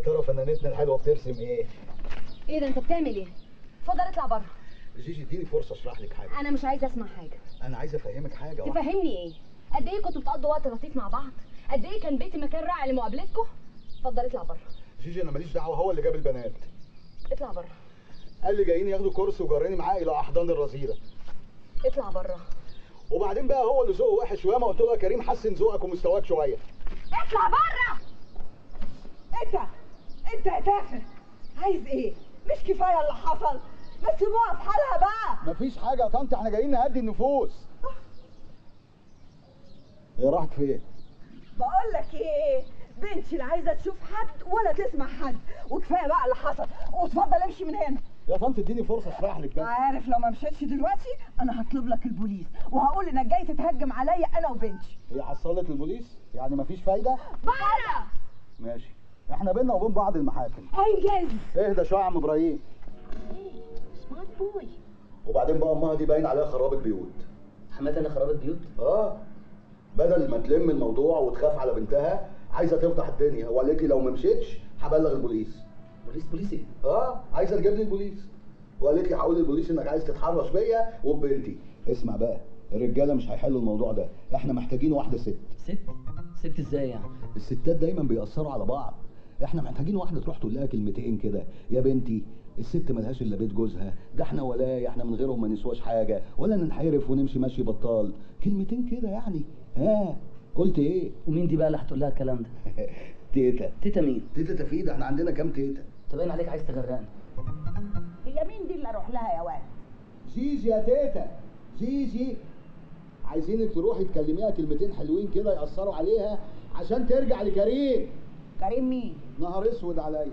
ترى فنانتنا الحلوه بترسم ايه ايه ده انت بتعمل ايه اتفضل اطلع بره جيجي اديني فرصه اشرح لك حاجه انا مش عايزه اسمع حاجه انا عايز افهمك حاجه واحده تفهمني ايه قد ايه كنتوا بتقضوا وقت لطيف مع بعض قد ايه كان بيتي مكان رائع لمقابلتكم اتفضل اطلع بره جيجي انا ماليش دعوه هو اللي جاب البنات اطلع بره قال لي جايين ياخدوا كورس وجراني معاه الى احضان الرذيله اطلع بره وبعدين بقى هو اللي ذوقه وحش وياما قلت له يا كريم حسن ذوقك ومستواك شويه اطلع بره انت انت يا تافه عايز ايه مش كفايه اللي حصل ما تسيبوها في حالها بقى مفيش حاجه يا طنط احنا جايين نهدي النفوس هي راحت فين بقول لك ايه بنتي لا عايزه تشوف حد ولا تسمع حد وكفايه بقى اللي حصل واتفضل امشي من هنا يا طنط اديني فرصه اشرح لك بس عارف لو ما مشيتش دلوقتي انا هطلب لك البوليس وهقول انك جاي تتهجم عليا انا وبنتي هي حصلت البوليس يعني مفيش فايده بره ماشي احنا بينا وبين بعض المحاكم انجز اهدى شويه يا عم ابراهيم سمارت بوي وبعدين بقى امها دي باين عليها خرابه بيوت حماتي انا خرابة بيوت اه بدل ما تلم الموضوع وتخاف على بنتها عايزه تفضح الدنيا وقالت لي لو ما مشيتش هبلغ البوليس بوليس بوليس ايه اه عايزه تجيب لي البوليس وقالت لي هقول للبوليس انك عايز تتحرش بيا وببنتي اسمع بقى الرجاله مش هيحلوا الموضوع ده احنا محتاجين واحده ست ست ست ازاي يعني الستات دايما بيأثروا على بعض احنا محتاجين واحده تروح تقول لها كلمتين كده يا بنتي الست ملهاش الا بيت جوزها ده احنا ولا احنا من غيرهم ما نسواش حاجه ولا ننحرف ونمشي ماشي بطال كلمتين كده يعني ها قلت ايه ومين دي بقى اللي هتقول لها الكلام ده تيتا تيتا مين تيتا تفيدة احنا عندنا كام تيتا تبين عليك عايز تغرقني هي مين دي اللي اروح لها يا واد جيجي يا تيتا جيجي عايزينك تروحي تكلميها كلمتين حلوين كده يأثروا عليها عشان ترجع لكريم كريم مين نهار اسود عليا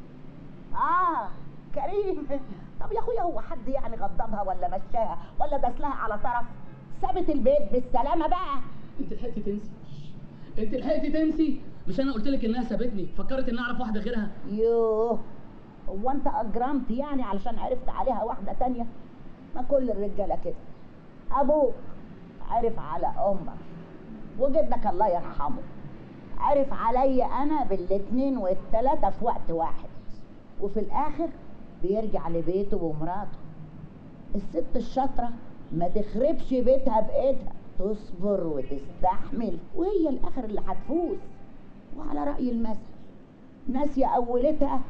اه كريم طب يا اخويا هو حد يعني غضبها ولا مشاها ولا داس لها على طرف سابت البيت بالسلامه بقى انت لحقتي تنسي انت لحقتي تنسي مش انا قلت لك انها سابتني فكرت اني اعرف واحده غيرها يوه هو انت اجرمت يعني علشان عرفت عليها واحده تانية ما كل الرجاله كده ابوك عرف على امك وجدك الله يرحمه عرف عليا انا بالاتنين والتلاته في وقت واحد وفي الاخر بيرجع لبيته ومراته الست الشاطره ما تخربش بيتها بايدها تصبر وتستحمل وهي الاخر اللي هتفوز وعلى راي المثل ناسيه اولتها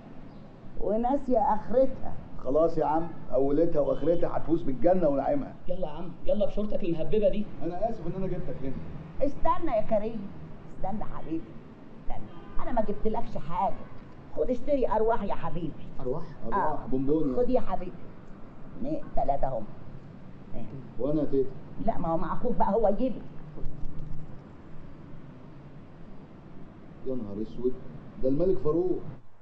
وناسيه اخرتها خلاص يا عم اولتها واخرتها هتفوز بالجنه ونعيمها يلا يا عم يلا بشورتك المهببه دي انا اسف ان انا جبتك هنا استنى يا كريم استنى حبيبي استنى انا ما جبتلكش حاجه خد اشتري ارواح يا حبيبي ارواح ارواح بونبوني خد يا حبيبي اثنين ثلاثه هم إيه. وانا يا تيتا لا ما هو مع اخوك بقى هو يجيب يا نهار اسود ده الملك فاروق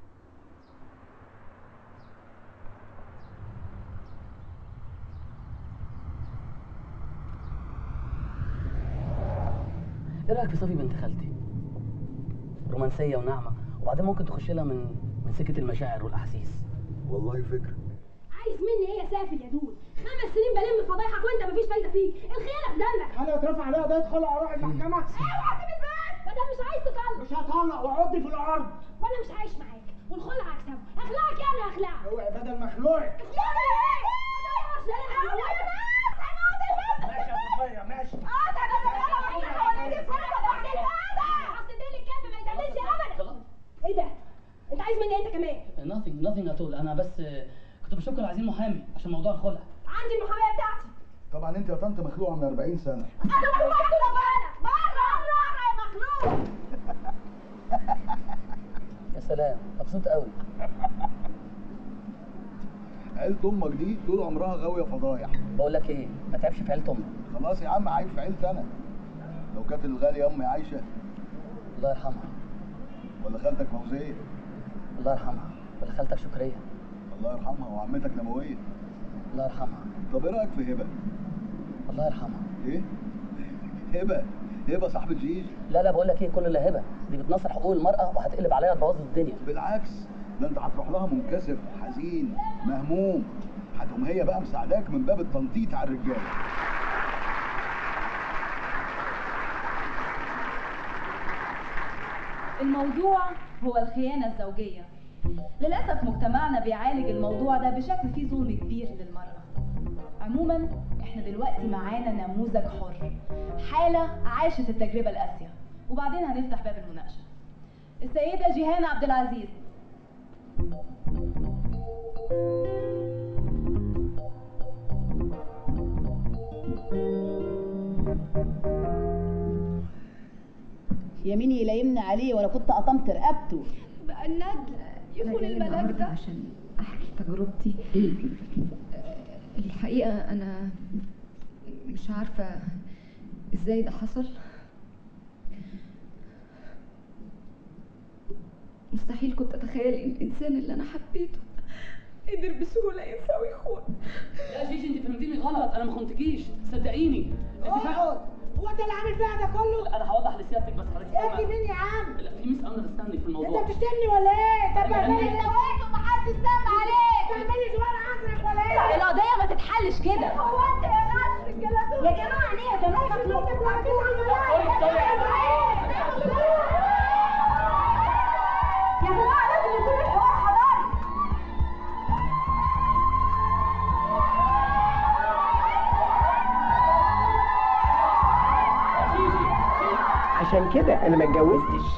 ايه رايك في صفي بنت خالتي رومانسيه وناعمه وبعدين ممكن تخش لها من من سكه المشاعر والاحاسيس والله فكره عايز مني ايه يا سافل يا دود خمس سنين بلم فضايحك وانت مفيش فايده فيك الخيانه في دمك انا اترفع عليها قضيه خلع اروح المحكمه اوعى سيب البيت ما دام مش عايز تطلق مش هطلق واعض في الارض وانا مش عايش معاك والخلع هكسبه اخلعك يعني هخلعك اوعي بدل مخلوعك يعني ايه؟ ما تضيعش لنا يا ناس هنقعد ماشي يا صفيه ماشي اه ده انا صغيره وحيده ولا دي فرقه بعدين هذا اصل دي اللي كان ما يتقللش ابدا خلاص ايه ده؟ انت عايز مني انت كمان nothing nothing at all انا بس آه، كنت بشوفكم عايزين محامي عشان موضوع الخلع عندي المحاميه بتاعتي طبعا انت يا طنط مخلوعه من 40 سنه انا مخلوق بره بره بره يا مخلوق يا سلام مبسوط قوي عيلة امك دي طول عمرها غاويه فضايح بقول لك ايه ما تعبش في عيله امك خلاص يا عم عيب في عيلتي انا لو كانت الغاليه امي عايشه الله يرحمها ولا خالتك فوزيه الله يرحمها ولا خالتك شكريه الله يرحمها وعمتك نبويه الله يرحمها طب ايه رايك في هبه الله يرحمها ايه هبه هبه صاحبه جيجي لا لا بقول لك ايه كل اللي هبه دي بتنصر حقوق المراه وهتقلب عليا تبوظ الدنيا بالعكس ده انت هتروح لها منكسر حزين مهموم هتقوم هي بقى مساعداك من باب التنطيط على الرجاله الموضوع هو الخيانة الزوجية للأسف مجتمعنا بيعالج الموضوع ده بشكل فيه ظلم كبير للمرأة عموما احنا دلوقتي معانا نموذج حر حالة عاشت التجربة القاسية وبعدين هنفتح باب المناقشة السيدة جيهان عبد العزيز يميني يلايمني عليه ولا كنت قطمت رقبته بقى الندل يخون الملاك ده عشان احكي تجربتي الحقيقه انا مش عارفه ازاي ده حصل مستحيل كنت اتخيل ان الانسان اللي انا حبيته قدر بسهوله ينسى ويخون لا جيجي انت فهمتيني غلط انا ما خنتكيش صدقيني انت فاهم اقعد هو انت اللي عامل فيها ده كله انا هوضح لسيادتك بس حضرتك انت فاهمة. مين يا عم لا في ميس اندرستاندينج في الموضوع انت بتشتمني ولا ايه طب أنا اعملي عندي- اللي ومحدش سام عليك تعملي زمان عندك ولا ايه القضية ما تتحلش كده هو انت يا ناس الكلام ده يا جماعة ليه يا جماعة انت بتعملي يا جماعة لازم يكون الحوار حضاري عشان كده انا ما اتجوزتش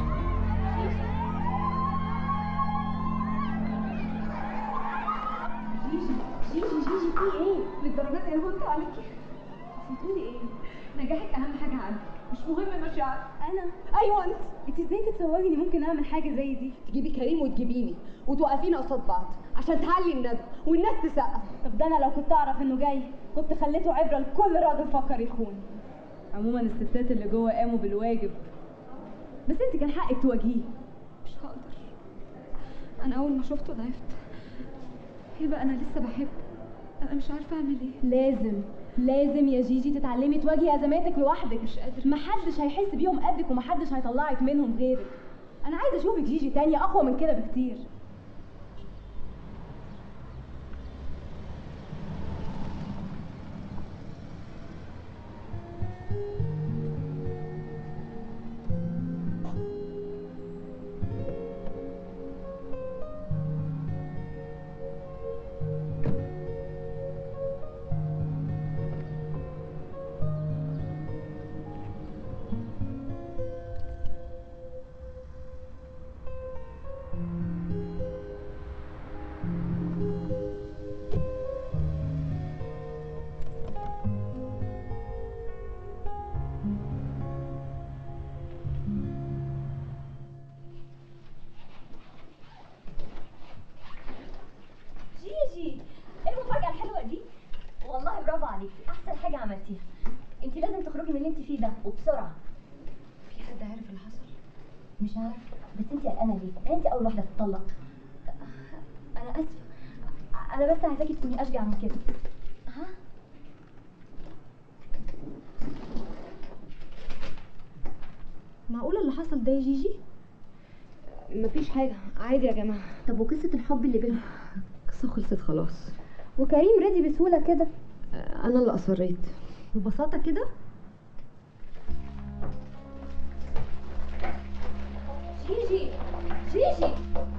جيجي جيجي جيجي في ايه؟ للدرجة دي هونت عليكي بتقولي ايه؟ نجاحك اهم حاجة عندك مش مهم مشاعرك انا ايوه انت انت ازاي تتصوري اني ممكن اعمل حاجه زي دي تجيبي كريم وتجيبيني وتوقفينا قصاد بعض عشان تعلي الندى والناس تسقف طب ده انا لو كنت اعرف انه جاي كنت خليته عبره لكل راجل فكر يخون عموما الستات اللي جوه قاموا بالواجب بس انت كان حقك تواجهيه مش هقدر انا اول ما شفته ضعفت يبقى انا لسه بحبه انا مش عارفه اعمل ايه لازم لازم يا جيجي تتعلمي تواجهي ازماتك لوحدك مش قادره محدش هيحس بيهم قدك ومحدش هيطلعك منهم غيرك انا عايزه اشوفك جيجي تانية اقوى من كده بكتير جيجي ايه المفاجأة الحلوة دي؟ والله برافو عليكي أحسن حاجة عملتيها انت لازم تخرجي من اللي انت فيه ده وبسرعة في حد عارف اللي حصل مش عارفة بس انت قلقانة ليه؟ انت أول واحدة تطلق أنا آسفة أنا بس عايزاكي تكوني أشجع من كده ها؟ معقوله اللي حصل ده يا جيجي مفيش حاجه عادي يا جماعه طب وقصة الحب اللي بينهم؟ القصه خلصت خلاص وكريم رضي بسهولة كده انا اللي اصريت ببساطة كده؟ جيجي جيجي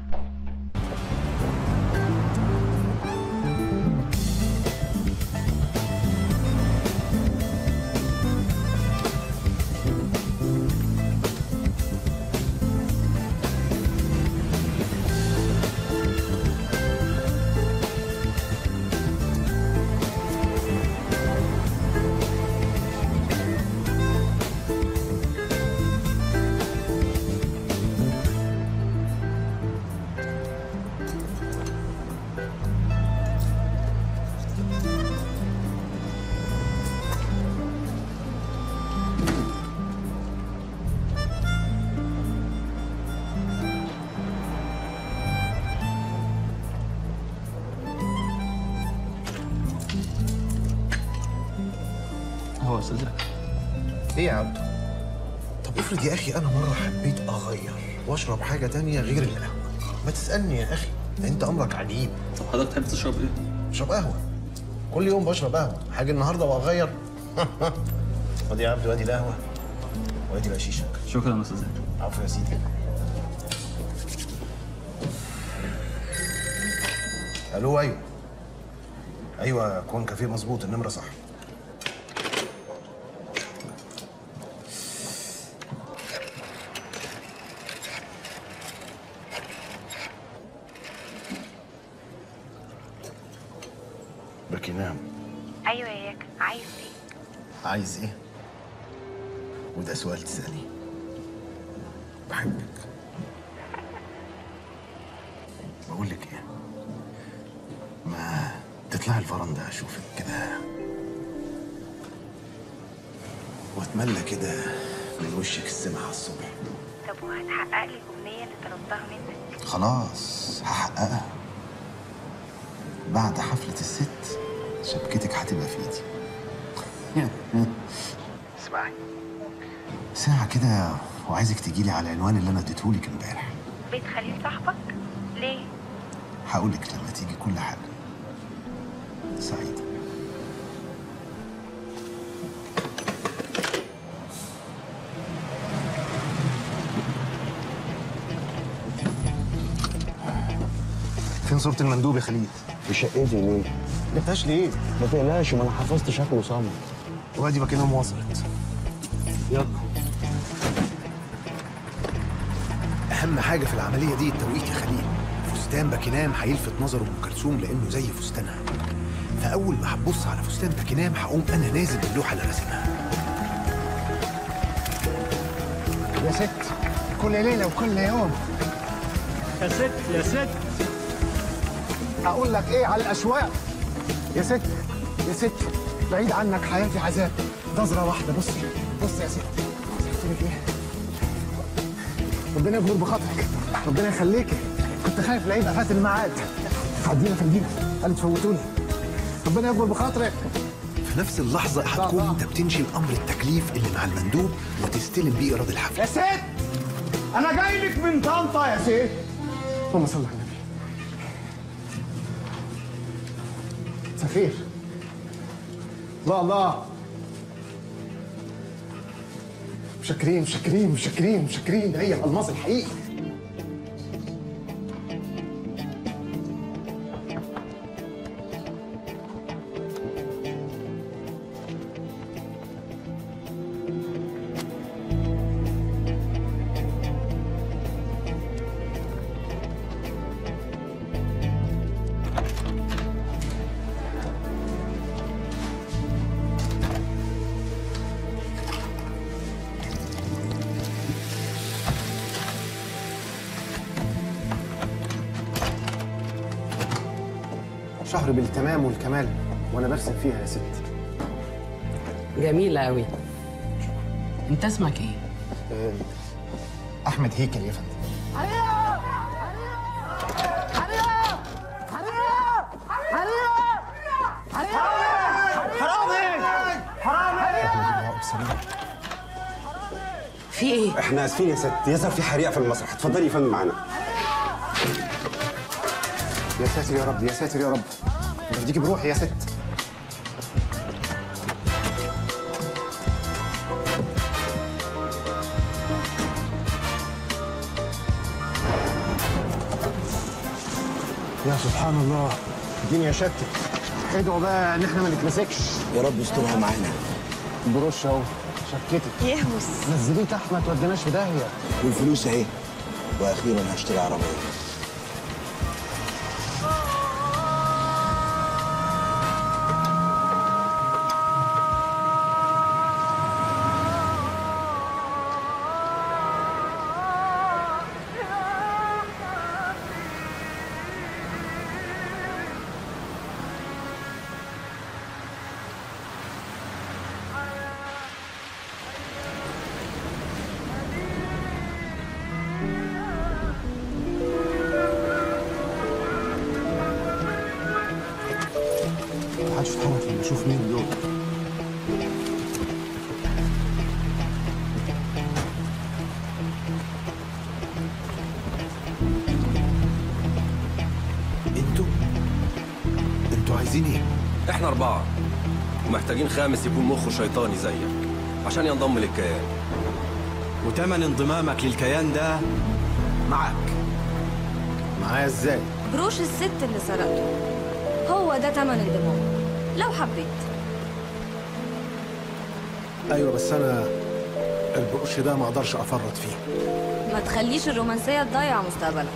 هو استاذ ايه يا عبدو طب افرض يا اخي انا مره حبيت اغير واشرب حاجه تانية غير القهوه ما تسالني يا اخي ده انت امرك عجيب طب حضرتك تحب تشرب ايه؟ اشرب قهوه كل يوم بشرب قهوه حاجه النهارده واغير ادي يا عبدو ادي القهوه وادي بقشيشك شكرا يا استاذ عفو يا سيدي الو ايوه ايوه كون كافيه مظبوط النمره صح باكينام ايوه يا ياك عايز ايه عايز ايه وده سؤال تسأليه بحبك بقول لك ايه ما تطلعي الفرندا اشوفك كده واتملى كده من وشك السمع على الصبح طب وهتحقق لي الامنيه اللي طلبتها منك خلاص هحققها بعد حفلة الست شبكتك هتبقى في ايدي اسمعي ساعة كده وعايزك تجيلي على العنوان اللي انا اديتهولك امبارح بيت خليل صاحبك ليه هقولك لما تيجي كل حاجة سعيد فين صورة المندوب يا خليل؟ في شقتي ليه؟ جبتهاش ليه؟ ما تقلقش ما انا حفظت شكله صم وادي باكينام وصلت يلا اهم حاجه في العمليه دي التوقيت يا خليل فستان باكينام هيلفت نظر ام كلثوم لانه زي فستانها فاول ما هتبص على فستان باكينام هقوم انا نازل باللوحه اللي راسمها يا ست كل ليله وكل يوم يا ست يا ست اقول لك ايه على الاشواق يا ست يا ست بعيد عنك حياتي عذاب نظره واحده بصي بصي يا ست قلت لك ايه ربنا يجبر بخاطرك ربنا يخليكي كنت خايف لا يبقى فات الميعاد عدينا فندينا قالت فوتوني ربنا يجبر بخاطرك في نفس اللحظه هتكون انت بتنشي امر التكليف اللي مع المندوب وتستلم بيه ايراد الحفله يا ست انا جاي لك من طنطا يا ست اللهم صل على النبي سفير الله الله مشكرين مشكرين مشكرين مشكرين هي الالماس الحقيقي شهر بالتمام والكمال وانا برسم فيها يا ست جميلة أوي أنت اسمك إيه؟ آه، احمد هيكل يا فندم في إيه؟ احنا اسفين يا ست يظهر في حريقه في المسرح اتفضلي يا فندم معانا يا ساتر يا رب يا ساتر يا رب بديكي بروحي يا ست يا سبحان الله الدنيا شتت ادعوا بقى ان احنا ما نتمسكش يا رب استرها معانا بروش اهو شكتك يهوس نزليه تحت ما توديناش في داهيه والفلوس اهي واخيرا هشتري عربيه محدش يتحرك لما اشوف مين دول انتوا انتوا عايزين ايه؟ احنا أربعة ومحتاجين خامس يكون مخه شيطاني زيك عشان ينضم للكيان وتمن انضمامك للكيان ده معاك معايا ازاي؟ بروش الست اللي سرقته هو ده تمن الدموع لو حبيت ايوه بس انا البروش ده ما اقدرش افرط فيه ما تخليش الرومانسية تضيع مستقبلك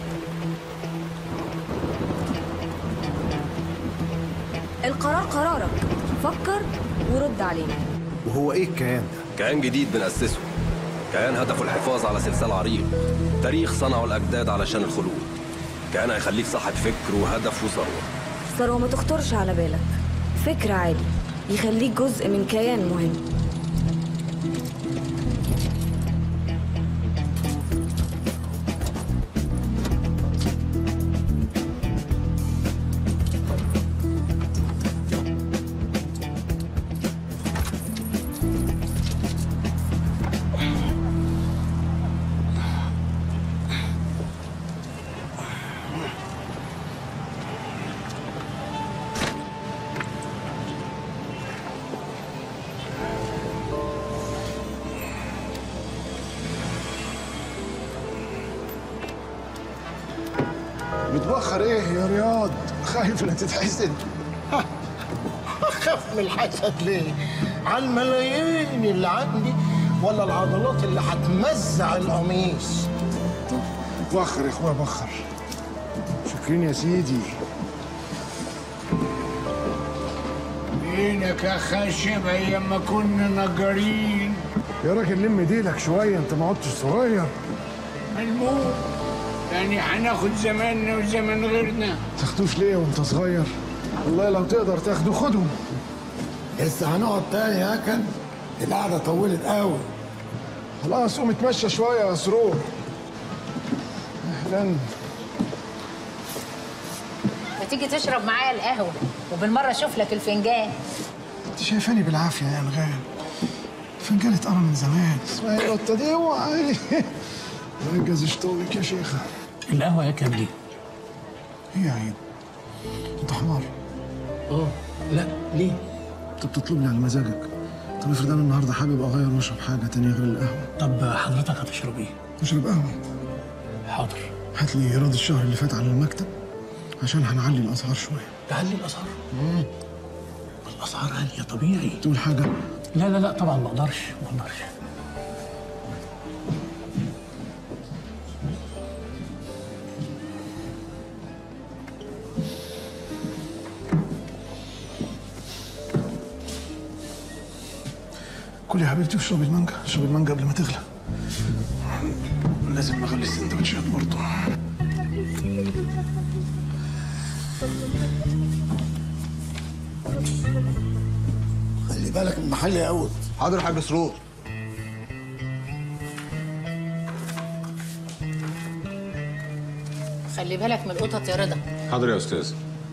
القرار قرارك فكر ورد علينا وهو ايه الكيان ده كيان جديد بنأسسه كيان هدفه الحفاظ على سلسال عريق تاريخ صنعه الأجداد علشان الخلود كيان هيخليك صاحب فكر وهدف وثروة ثروة ما تخطرش على بالك فكر عالي يخليك جزء من كيان مهم متبخر ايه يا رياض خايف لا تتحسد اخاف من الحسد ليه؟ على الملايين اللي عندي ولا العضلات اللي هتمزع القميص بخر يا اخويا بخر شكرين يا سيدي فينك يا خشب ايام ما كنا نجارين يا راجل لم ديلك شويه انت ما عدتش صغير المهم يعني هناخد زماننا وزمن غيرنا تاخدوش ليه وانت صغير والله لو تقدر تاخده خدهم لسه هنقعد تاني يا كان القعده طولت قوي خلاص قوم اتمشى شويه يا سرور اهلا ما تيجي تشرب معايا القهوة وبالمرة اشوف لك الفنجان انت شايفاني بالعافيه يا انغام فنجان اتقرا من زمان اسمها ايه القطه دي اوعى رجز شطولك يا شيخه القهوة يا كان دي ايه يا عيد انت حمار اه لا ليه؟ انت بتطلب لي على مزاجك طب افرض انا النهارده حابب اغير واشرب حاجه تانية غير القهوه طب حضرتك هتشرب ايه؟ اشرب قهوه حاضر هات لي ايراد الشهر اللي فات على المكتب عشان هنعلي الاسعار شويه تعلي الاسعار الاسعار عالية طبيعي تقول حاجه لا لا لا طبعا ما اقدرش ما اقدرش كل يا حبيبتي واشربي المانجا اشربي المانجا قبل ما تغلى لازم اغلي السندوتشات برضه خلي بالك من المحل يا قوت حاضر يا حاج سرور خلي بالك من القطط يا رضا حاضر يا استاذ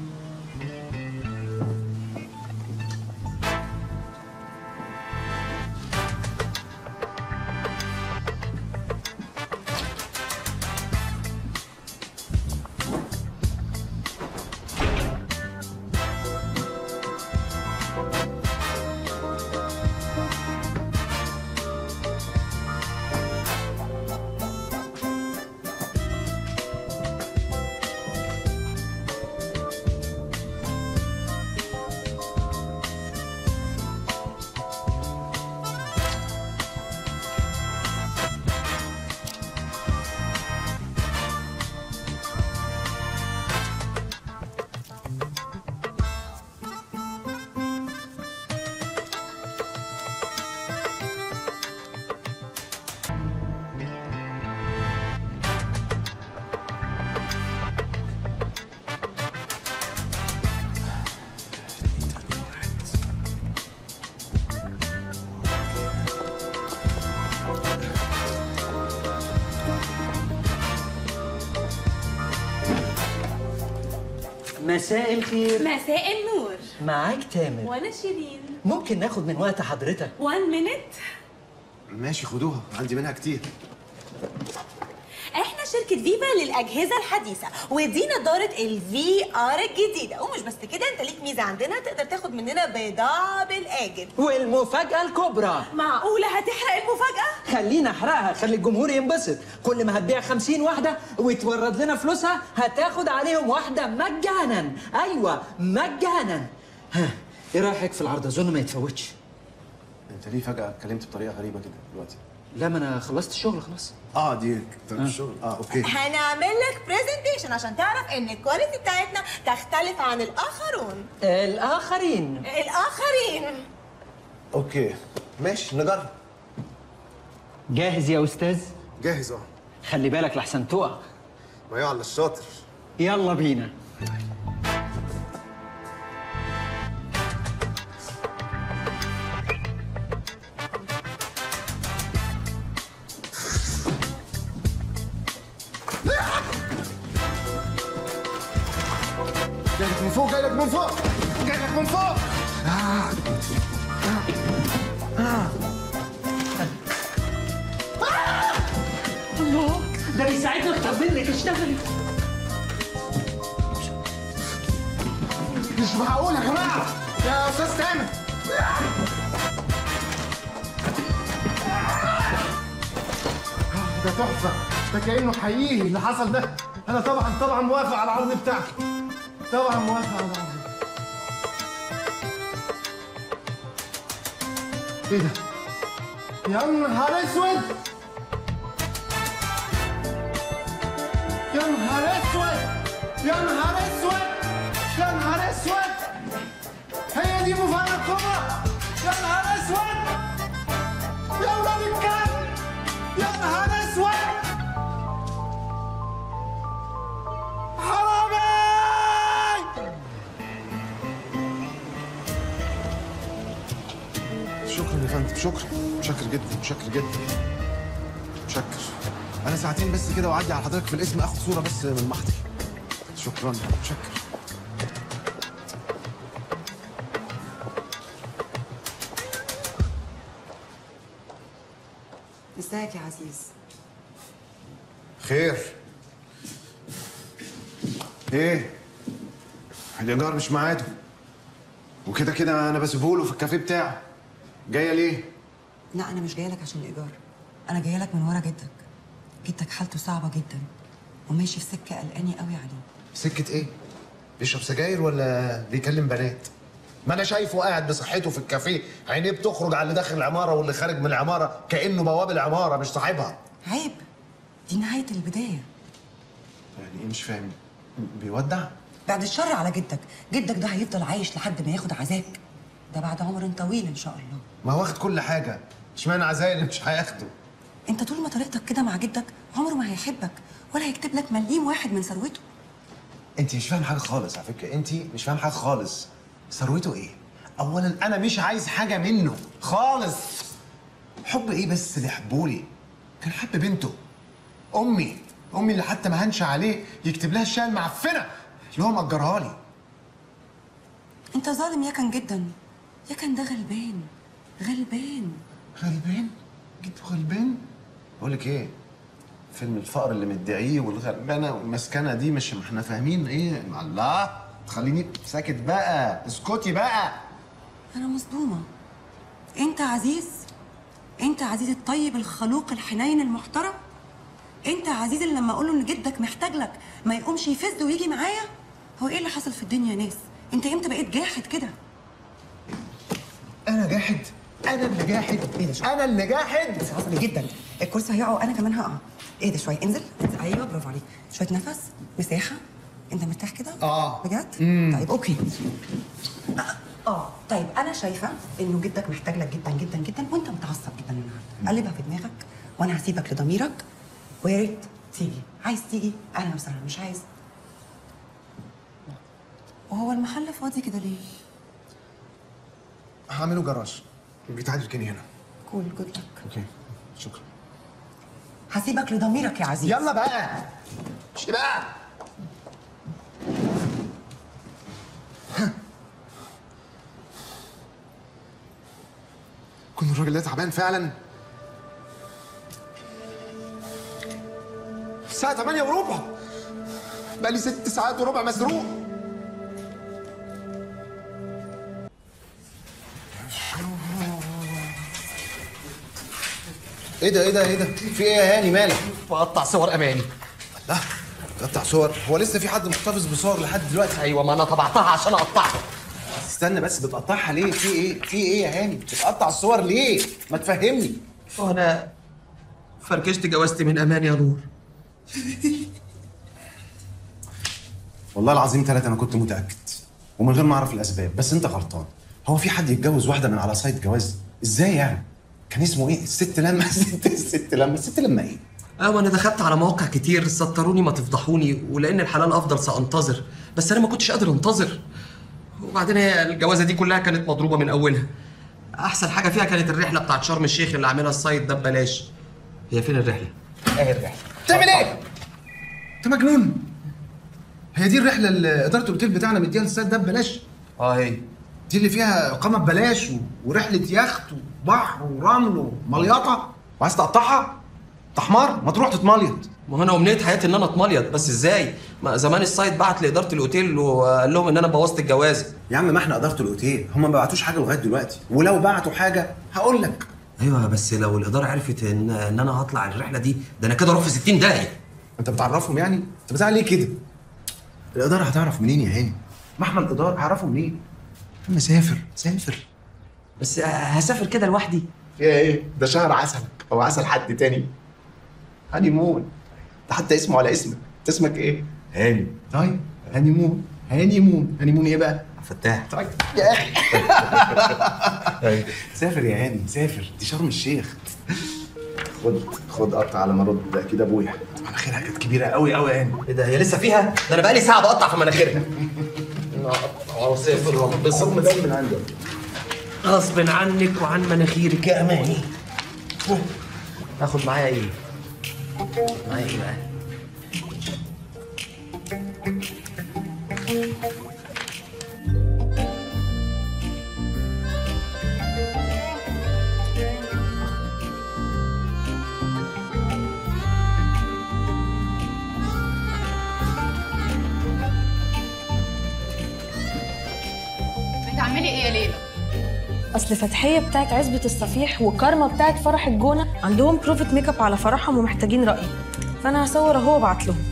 مساء الخير مساء النور معاك تامر وانا شيرين ممكن ناخد من وقت حضرتك 1 مينيت ماشي خدوها عندي منها كتير احنا شركة فيفا للأجهزة الحديثة ودي نظارة الفي ار الجديدة ومش بس كده انت ليك ميزة عندنا تقدر تاخد مننا بضاعة بالآجل والمفاجأة الكبرى معقولة هتحرق المفاجأة؟ خلينا احرقها خلي الجمهور ينبسط كل ما هتبيع خمسين واحدة وتورد لنا فلوسها هتاخد عليهم واحدة مجانا ايوه مجانا ها ايه رايك في العرض اظن ما يتفوتش انت ليه فجأة اتكلمت بطريقة غريبة كده دلوقتي؟ لا ما انا خلصت الشغل خلاص اه دي طريقة الشغل اه اوكي هنعمل لك برزنتيشن عشان تعرف ان الكواليتي بتاعتنا تختلف عن الآخرون الاخرين الآخرين اوكي ماشي نجرب جاهز يا استاذ جاهز اه خلي بالك لحسن تقع ما يعلى الشاطر يلا بينا جاي لك من فوق جاي لك من فوق جاي لك من فوق آه. آه. الله ده بيساعدنا اكتر منك اشتغلي مش معقول يا جماعة يا أستاذ تامر آه، ده تحفة ده كأنه حقيقي اللي حصل ده أنا طبعا طبعا موافق على العرض بتاعك طبعا موافق على العرض ايه ده؟ يا نهار اسود يا نهار اسود يا نهار اسود يا نهار اسود هي دي مفاجأة الكبرى يا نهار اسود يا ولاد الكلب يا نهار اسود حرامي شكرا يا فندم شكرا متشكر جدا متشكر جدا متشكر انا ساعتين بس كده واعدي على حضرتك في الاسم اخد صوره بس من محضر شكرا متشكر ازيك يا عزيز خير ايه الايجار مش ميعاده وكده كده انا بسيبهوله في الكافيه بتاعه جايه ليه لا انا مش جايه لك عشان الايجار انا جايه لك من ورا جدك جدك حالته صعبه جدا وماشي في سكه قلقاني قوي عليه سكه ايه بيشرب سجاير ولا بيكلم بنات ما انا شايفه قاعد بصحته في الكافيه عينيه بتخرج على اللي داخل العماره واللي خارج من العماره كانه بواب العماره مش صاحبها عيب دي نهايه البدايه يعني ايه مش فاهم بيودع بعد الشر على جدك جدك ده هيفضل عايش لحد ما ياخد عزاك ده بعد عمر طويل ان شاء الله ما هو واخد كل حاجه اشمعنى عزايا اللي مش هياخده انت طول ما طريقتك كده مع جدك عمره ما هيحبك ولا هيكتب لك مليم واحد من ثروته انت مش فاهم حاجه خالص على فكره انت مش فاهم حاجه خالص ثروته ايه اولا انا مش عايز حاجه منه خالص حب ايه بس اللي حبولي كان حب بنته امي امي اللي حتى ما هنش عليه يكتب لها الشقه المعفنه اللي هو مأجرها لي انت ظالم يا كان جدا يا كان ده غلبان غلبان غلبان جيت غلبان بقول لك ايه فيلم الفقر اللي مدعيه والغلبانه والمسكنه دي مش ما احنا فاهمين ايه الله تخليني ساكت بقى اسكتي بقى انا مصدومه انت عزيز انت عزيز الطيب الخلوق الحنين المحترم انت عزيز اللي لما اقول له ان جدك محتاج لك ما يقومش يفز ويجي معايا هو ايه اللي حصل في الدنيا يا ناس انت امتى بقيت جاحد كده انا جاحد انا اللي جاحد ايه ده شوية. انا اللي جاحد بس عصبي جدا الكرسي هيقع وانا كمان هقع ايه ده شويه انزل انزل. ايوه برافو عليك شويه نفس مساحه انت مرتاح كده اه بجد مم. طيب اوكي اه طيب انا شايفه انه جدك محتاج لك جدا جدا جدا وانت متعصب جدا النهارده قلبها في دماغك وانا هسيبك لضميرك ويا ريت تيجي عايز تيجي اهلا وسهلا مش عايز وهو المحل فاضي كده ليه؟ هعمله جراج بتاعي تركني هنا كول جود لك اوكي شكرا هسيبك لضميرك يا عزيز يلا بقى مش بقى كون الراجل ده تعبان فعلا الساعة 8 وربع بقالي ست ساعات وربع مسروق ايه ده ايه ده ايه ده؟ في ايه يا هاني مالك؟ بقطع صور اماني لا تقطع صور هو لسه في حد محتفظ بصور لحد دلوقتي ايوه ما انا طبعتها عشان اقطعها استنى بس بتقطعها ليه؟ في ايه؟ في ايه يا هاني؟ بتقطع الصور ليه؟ ما تفهمني وانا فركشت جوازتي من امان يا نور والله العظيم ثلاثة أنا كنت متأكد ومن غير ما أعرف الأسباب بس أنت غلطان هو في حد يتجوز واحدة من على سايت جواز؟ إزاي يعني؟ كان اسمه إيه؟ الست لما الست الست لما الست لما إيه؟ ايوه انا دخلت على مواقع كتير سطروني ما تفضحوني ولان الحلال افضل سانتظر بس انا ما كنتش قادر انتظر وبعدين هي الجوازه دي كلها كانت مضروبه من اولها احسن حاجه فيها كانت الرحله بتاعت شرم الشيخ اللي عاملها السايت ده ببلاش هي فين الرحله اهي الرحله بتعمل إيه؟ أنت مجنون هي دي الرحلة اللي إدارة الأوتيل بتاعنا مديها للسيد ده ببلاش؟ اه هي دي اللي فيها إقامة ببلاش و... ورحلة يخت وبحر ورمل ومليطة وعايز تقطعها؟ أنت حمار ما تروح تتمليط ما هو انا امنيه حياتي ان انا اتمليط بس ازاي؟ ما زمان السايت بعت لاداره الاوتيل وقال لهم ان انا بوظت الجوازه يا عم ما احنا اداره الاوتيل هم ما بعتوش حاجه لغايه دلوقتي ولو بعتوا حاجه هقول لك ايوه بس لو الاداره عرفت ان ان انا هطلع الرحله دي ده انا كده اروح في 60 داهيه انت بتعرفهم يعني انت بتزعل ليه كده الاداره هتعرف منين يا هاني ما احنا الاداره هيعرفوا منين يا عم سافر سافر بس هسافر كده لوحدي فيها ايه ده شهر عسلك او عسل حد تاني هاني مون ده حتى اسمه على اسمك انت اسمك ايه هاني طيب هاني مون هاني مون هاني مون ايه بقى فتاح طيب يا اخي سافر يا هاني سافر دي شرم الشيخ خد خد قطع على ما ارد اكيد ابويا مناخيرها كانت كبيره قوي قوي يا هاني ايه ده هي لسه فيها؟ ده انا بقالي ساعه بقطع في مناخيرها واسافر وانبسط من عندك غصب عنك وعن مناخيرك يا اماني اخد معايا ايه؟ معايا ايه بقى؟ بتعملي ايه يا ليلى؟ اصل فتحيه بتاعت عزبه الصفيح وكارما بتاعت فرح الجونه عندهم بروفة ميك اب على فرحهم ومحتاجين رايي فانا هصور اهو وابعت لهم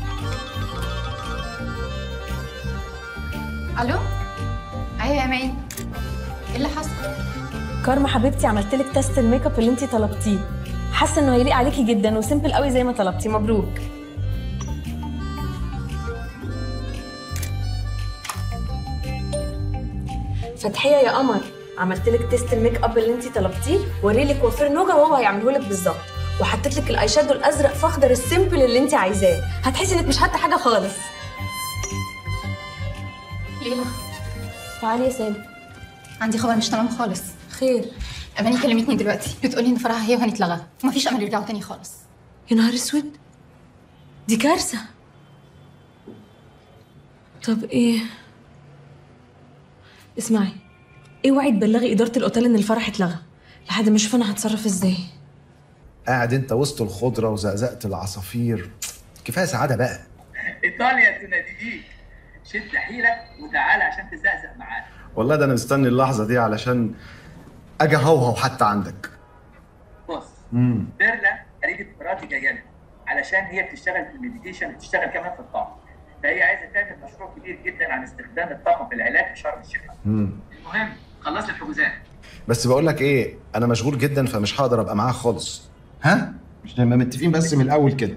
الو ايوه يا مين ايه اللي حصل؟ كارما حبيبتي عملت لك تيست الميك اب اللي انت طلبتيه حاسه انه هيليق عليكي جدا وسيمبل قوي زي ما طلبتي مبروك فتحيه يا قمر عملت لك تيست الميك اب اللي انت طلبتيه وريلك وفير نوجا وهو هيعمله لك بالظبط وحطيت لك الاي شادو الازرق في اخضر السيمبل اللي انت عايزاه هتحسي انك مش حاطه حاجه خالص ليلى تعالي يا سالي عندي خبر مش تمام خالص خير اماني كلمتني دلوقتي بتقولي ان فرحها هي وهنتلغى ومفيش امل يرجعوا تاني خالص يا نهار اسود دي كارثه طب ايه اسمعي اوعي تبلغي اداره الاوتيل ان الفرح اتلغى لحد ما اشوف انا هتصرف ازاي قاعد انت وسط الخضره وزقزقه العصافير كفايه سعاده بقى ايطاليا تناديك شد حيلك وتعالى عشان تزقزق معانا والله ده انا مستني اللحظه دي علشان اجي هوهو حتى عندك بص امم بيرلا قريبة مراتي جايه لنا علشان هي بتشتغل في المديتيشن وبتشتغل كمان في الطاقه فهي عايزه تعمل مشروع كبير جدا عن استخدام الطاقه في العلاج في شرم الشيخ امم المهم خلصت الحجوزات بس بقول لك ايه انا مشغول جدا فمش هقدر ابقى معاها خالص ها مش نبقى متفقين بس من الاول كده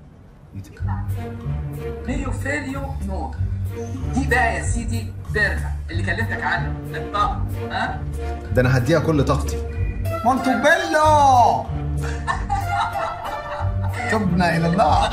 ميو فيليو نور دي بقى يا سيدي بيرلا اللي كلمتك عنها الطاقه ها ده انا هديها كل طاقتي مونتوبيلو تبنا الى الله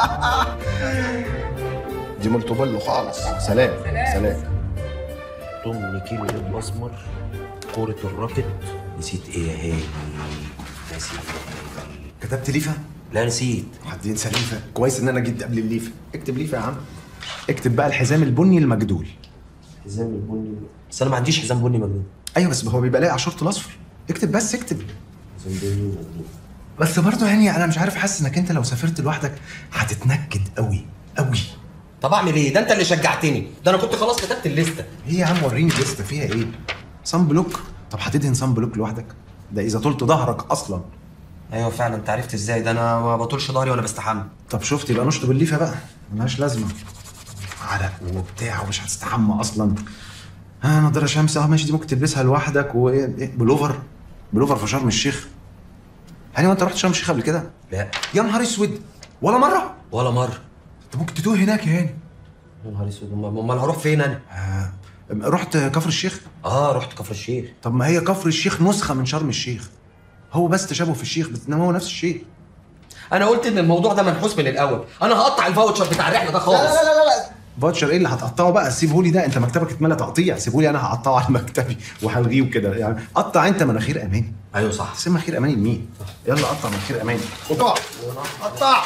دي مونتوبيلو خالص سلام سلام ضمن كيلو الاسمر كورة الراكت نسيت ايه يا هاني نسيت كتبت ليفه لا نسيت حد ينسى ليفه كويس ان انا جيت قبل الليفه اكتب ليفه يا عم اكتب بقى الحزام البني المجدول حزام البني بس انا ما عنديش حزام بني مجنون ايوه بس هو بيبقى لاقي على الشورت الاصفر اكتب بس اكتب حزام بني مجنون بس برضه يعني انا مش عارف حاسس انك انت لو سافرت لوحدك هتتنكد قوي قوي طب اعمل ايه ده انت اللي شجعتني ده انا كنت خلاص كتبت الليسته ايه يا عم وريني الليسته فيها ايه صن بلوك طب هتدهن صن بلوك لوحدك ده اذا طولت ظهرك اصلا ايوه فعلا انت عرفت ازاي ده انا ما بطولش ظهري وانا بستحمى طب شفت يبقى نشطب الليفه بقى ملهاش لازمه عرق وبتاع ومش هتستحمى اصلا ها نضاره شمس اه ماشي دي ممكن تلبسها لوحدك وايه إيه، بلوفر بلوفر في شرم الشيخ يعني وانت رحت شرم الشيخ قبل كده لا يا نهار اسود ولا مره ولا مره انت ممكن تتوه هناك يا هاني يا نهار اسود أمال- امال هروح فين انا آه. رحت كفر الشيخ اه رحت كفر الشيخ طب ما هي كفر الشيخ نسخه من شرم الشيخ هو بس تشابه في الشيخ بس انما هو نفس الشيء انا قلت ان الموضوع ده منحوس من الاول انا هقطع الفاوتشر بتاع الرحله ده خالص لا لا لا لا فاتشر ايه اللي هتقطعه بقى سيبهولي ده انت مكتبك اتملى تقطيع سيبهولي انا هقطعه على مكتبي وهلغيه وكده يعني قطع انت مناخير اماني ايوه صح تسمى مناخير اماني لمين؟ يلا قطع مناخير اماني قطع قطع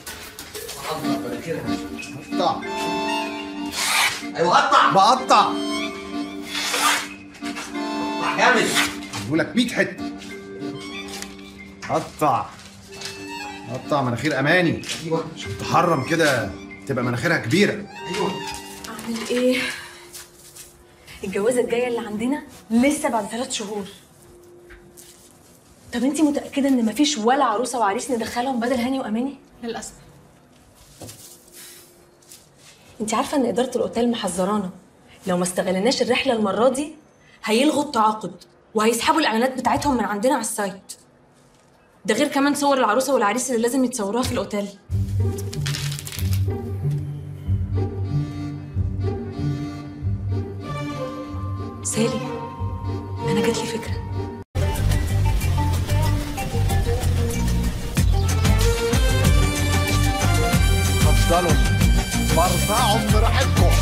قطع ايوه قطع بقطع جامد بقول لك 100 حته قطع قطع مناخير اماني عشان تحرم كده تبقى مناخيرها كبيره اعمل ايه الجوازه الجايه اللي عندنا لسه بعد ثلاث شهور طب انت متاكده ان مفيش ولا عروسه وعريس ندخلهم بدل هاني واماني للاسف انت عارفه ان اداره الاوتيل محذرانا لو ما استغلناش الرحله المره دي هيلغوا التعاقد وهيسحبوا الاعلانات بتاعتهم من عندنا على السايت ده غير كمان صور العروسه والعريس اللي لازم يتصوروها في الاوتيل سالي انا جات لي فكره اتفضلوا برفعوا براحتكم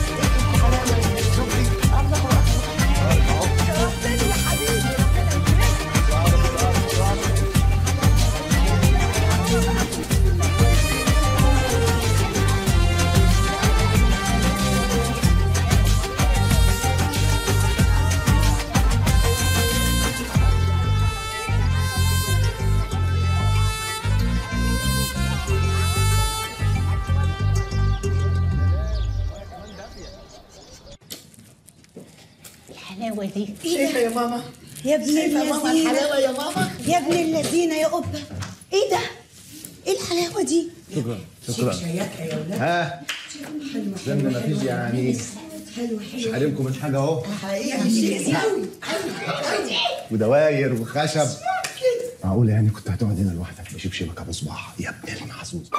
الحلاوه دي شايفة يا ماما يا ابن شايفة يا ماما اللذينة. الحلاوة يا ماما يا ابن اللذينه يا قبه ايه ده ايه الحلاوه دي شكرا شياكة يا ولاد ها استنى مفيش يعني حلو مش حارمكم من حاجه اهو حقيقة شيك قوي ودواير وخشب معقول يعني كنت هتقعد هنا لوحدك بشبشبك ابو صباح يا ابن المحظوظ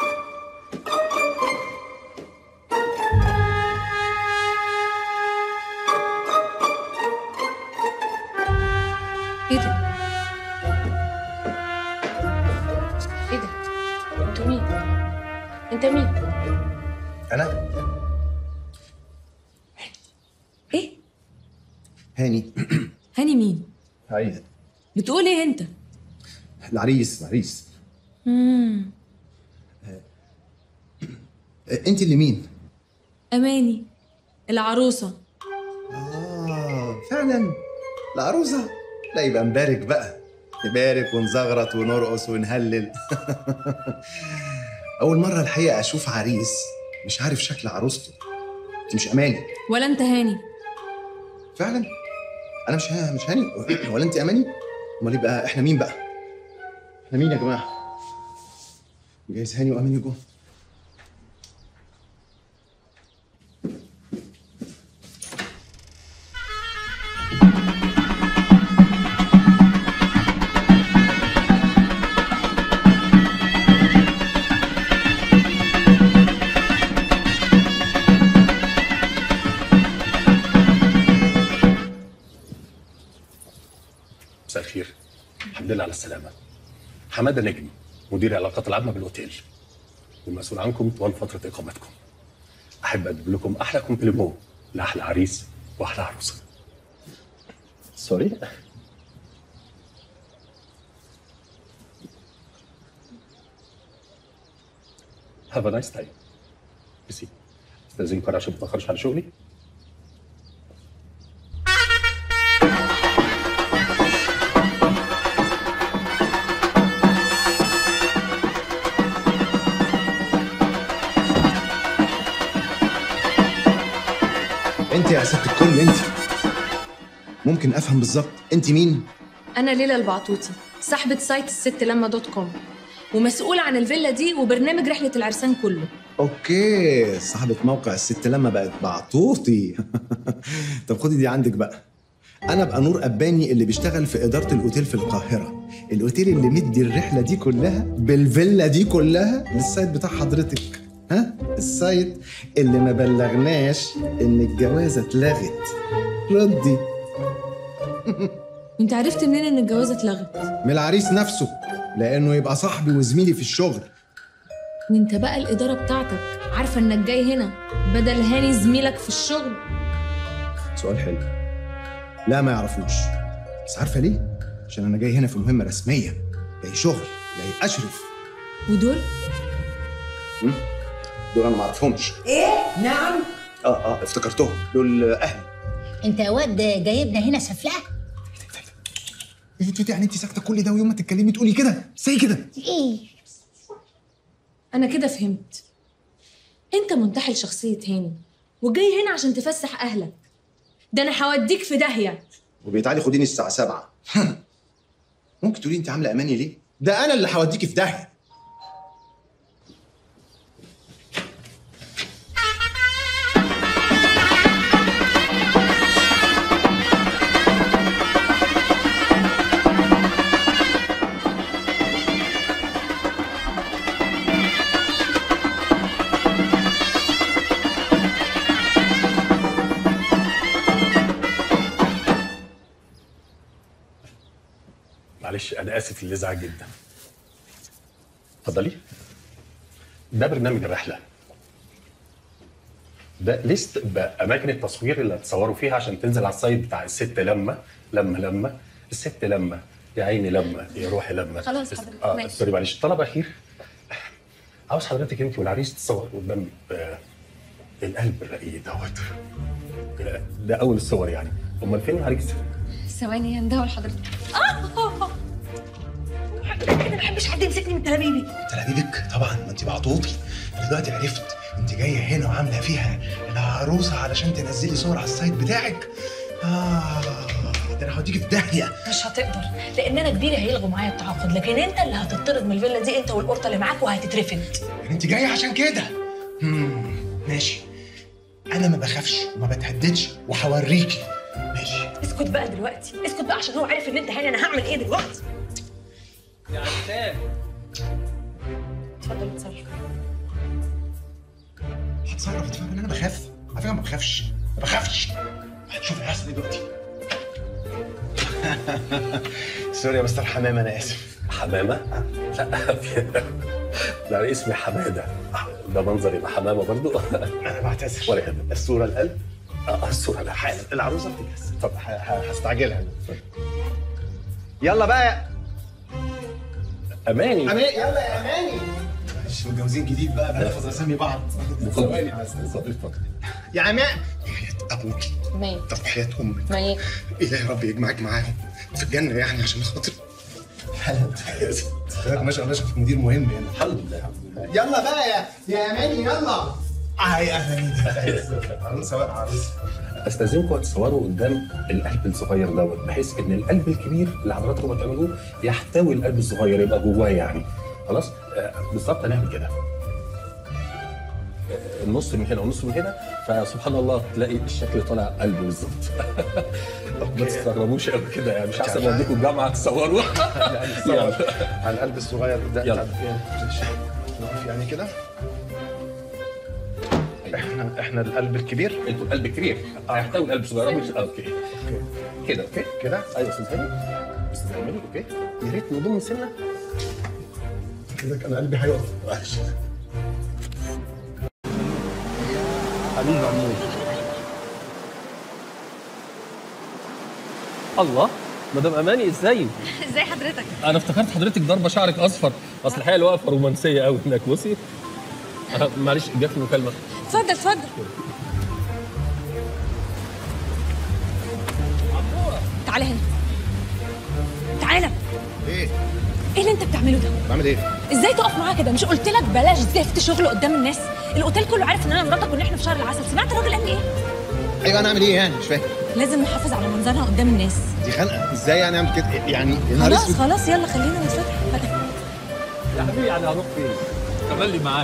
ايه ده؟ ايه ده؟ انتوا مين؟ انت مين؟ انا ايه؟ هاني هاني مين؟ عايز بتقول ايه انت؟ العريس العريس امم انت اللي مين؟ اماني العروسه اه فعلا العروسه لا يبقى نبارك بقى نبارك ونزغرط ونرقص ونهلل اول مره الحقيقه اشوف عريس مش عارف شكل عروسته انت مش اماني ولا انت هاني فعلا انا مش ها مش هاني ولا انت اماني امال يبقى احنا مين بقى احنا مين يا جماعه جايز هاني واماني جوه مساء الخير الحمد لله على السلامة حمادة نجم مدير العلاقات العامة بالأوتيل والمسؤول عنكم طوال فترة إقامتكم أحب أقدم لكم أحلى كومبليمون لأحلى عريس وأحلى عروسة سوري Have a nice time. ميرسي استاذنكم عشان ما اتاخرش على شغلي ممكن افهم بالظبط انت مين انا ليلى البعطوطي صاحبه سايت الست لما دوت كوم ومسؤوله عن الفيلا دي وبرنامج رحله العرسان كله اوكي صاحبة موقع الست لما بقت بعطوطي طب خدي دي عندك بقى انا ابقى نور اباني اللي بيشتغل في اداره الاوتيل في القاهره الاوتيل اللي مدي الرحله دي كلها بالفيلا دي كلها للسايت بتاع حضرتك ها السايت اللي ما بلغناش ان الجوازه اتلغت ردي انت عرفت منين ان الجوازه اتلغت من العريس نفسه لانه يبقى صاحبي وزميلي في الشغل وانت بقى الاداره بتاعتك عارفه انك جاي هنا بدل هاني زميلك في الشغل سؤال حلو لا ما يعرفوش بس عارفه ليه عشان انا جاي هنا في مهمه رسميه جاي شغل جاي اشرف ودول م? دول انا ما اعرفهمش ايه نعم اه اه افتكرتهم دول اهلي انت يا واد جايبنا هنا سفلقه ايه يعني انت ساكته كل ده ويوم ما تتكلمي تقولي كده ازاي كده ايه انا كده فهمت انت منتحل شخصيه هاني وجاي هنا عشان تفسح اهلك ده انا هوديك في داهيه وبيتعالي خديني الساعه 7 ممكن تقولي انت عامله اماني ليه ده انا اللي هوديكي في داهيه معلش انا اسف للازعاج جدا اتفضلي ده برنامج الرحله ده ليست باماكن التصوير اللي هتصوروا فيها عشان تنزل على السايت بتاع الست لما لما لما الست لما يا عيني لما يا روحي لما خلاص الست- حضرتك، اه ماشي. سوري معلش طلب اخير عاوز حضرتك انت والعريس تصور قدام آه القلب الرقيق دوت ده- ده اول الصور يعني امال فين العريس؟ ثواني هندهوا لحضرتك اه انا ما بحبش حد يمسكني من تلابيبي تلابيبك طبعا ما انت بعطوطي انا دلوقتي عرفت انت جايه هنا وعامله فيها العروسه علشان تنزلي صور على السايت بتاعك اه ده انا هوديكي في داهيه مش هتقدر لان انا كبيره هيلغوا معايا التعاقد لكن انت اللي هتطرد من الفيلا دي انت والقرطه اللي معاك وهتترفد يعني انت جايه عشان كده مم، ماشي انا ما بخافش وما بتهددش وهوريكي ماشي اسكت بقى دلوقتي اسكت بقى عشان هو عارف ان انت هاني انا هعمل ايه دلوقتي يا عسام اتفضل اتصرف هتصرف اتفهم ان انا بخاف على فكره ما بخافش ما بخافش هتشوف اللي هيحصل دلوقتي سوري يا مستر حمام انا اسف حمامه؟ لا في- لا انا اسمي حماده ده منظر يبقى حمامه برضو انا بعتذر ولا يهمك الصوره القلب اه الصوره لا حالا العروسه بتجهز طب ه- ه- هستعجلها أنا. يلا بقى اماني أمان يلا يا اماني معلش متجوزين جديد بقى بنحفظ اسامي بعض ثواني بس اتفضل اتفضل يا امان وحياة ابوك ميت طب وحياة امك ميت إلهي ربي يجمعك معاهم في الجنة يعني عشان خاطر هلا ما شاء الله شايف مدير مهم يعني الحمد لله الحمد لله يلا بقى يا يا اماني يلا هاي اهلا عروسه بقى عروسه استاذنكم تصوروا قدام القلب الصغير دوت بحيث ان القلب الكبير اللي حضراتكم بتعملوه يحتوي القلب الصغير يبقى جواه يعني خلاص آه، بالظبط هنعمل كده آه، النص من هنا والنص من هنا فسبحان الله تلاقي الشكل طالع قلب بالظبط ما تستغربوش قوي كده يعني مش احسن اوديكم الجامعه تصوروا يلا على القلب الصغير ده يلا. نقف يعني كده احنا احنا القلب الكبير انتوا القلب كبير هيحتوي القلب الصغير مش اوكي كده اوكي كده ايوه استاذ هاني استاذ هاني اوكي يا ريت نضم سنه كده كان قلبي هيقف معلش حبيبي عمور الله مدام اماني ازاي ازاي حضرتك انا افتكرت حضرتك ضاربه شعرك اصفر اصل الحقيقه الوقفه رومانسيه قوي هناك بصي أه، معلش جات لي مكالمه اتفضل اتفضل تعالى هنا تعالى ايه ايه اللي انت بتعمله ده بعمل ايه ازاي تقف معاه كده مش قلت لك بلاش زفت شغل قدام الناس الاوتيل كله عارف ان انا مراتك وان احنا في شهر العسل سمعت الراجل قال لي ايه ايوه انا اعمل ايه يعني مش فاهم لازم نحافظ على منظرها قدام الناس دي خنقه ازاي يعني اعمل كده يعني يا نهار خلاص اسود خلاص يلا خلينا نتفتح يا حبيبي يعني هروح فين؟ تملي معاك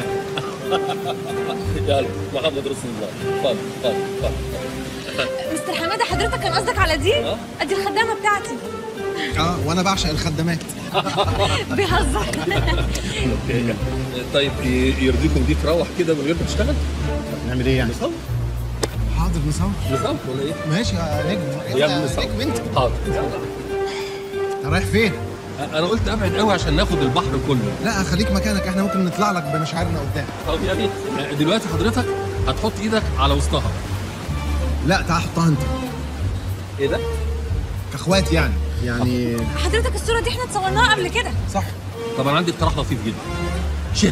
يلا محمد رسول الله اتفضل اتفضل اتفضل مستر حماده حضرتك كان قصدك على دي؟ ادي الخدامه بتاعتي اه وانا بعشق الخدامات بيهزر اوكي طيب ي- يرضيكم دي تروح كده من غير ما تشتغل؟ نعمل ايه يعني؟ نصور حاضر نصور نصور ولا ايه؟ ماشي يا نجم يلا أنت نصور نجم انت حاضر انت رايح فين؟ انا قلت ابعد قوي عشان ناخد البحر كله لا خليك مكانك احنا ممكن نطلع لك بمشاعرنا قدام طب يعني دلوقتي حضرتك هتحط ايدك على وسطها لا تعال حطها انت ايه ده؟ كاخوات يعني يعني حضرتك الصوره دي احنا اتصورناها قبل كده صح طب انا عندي اقتراح لطيف جدا شيل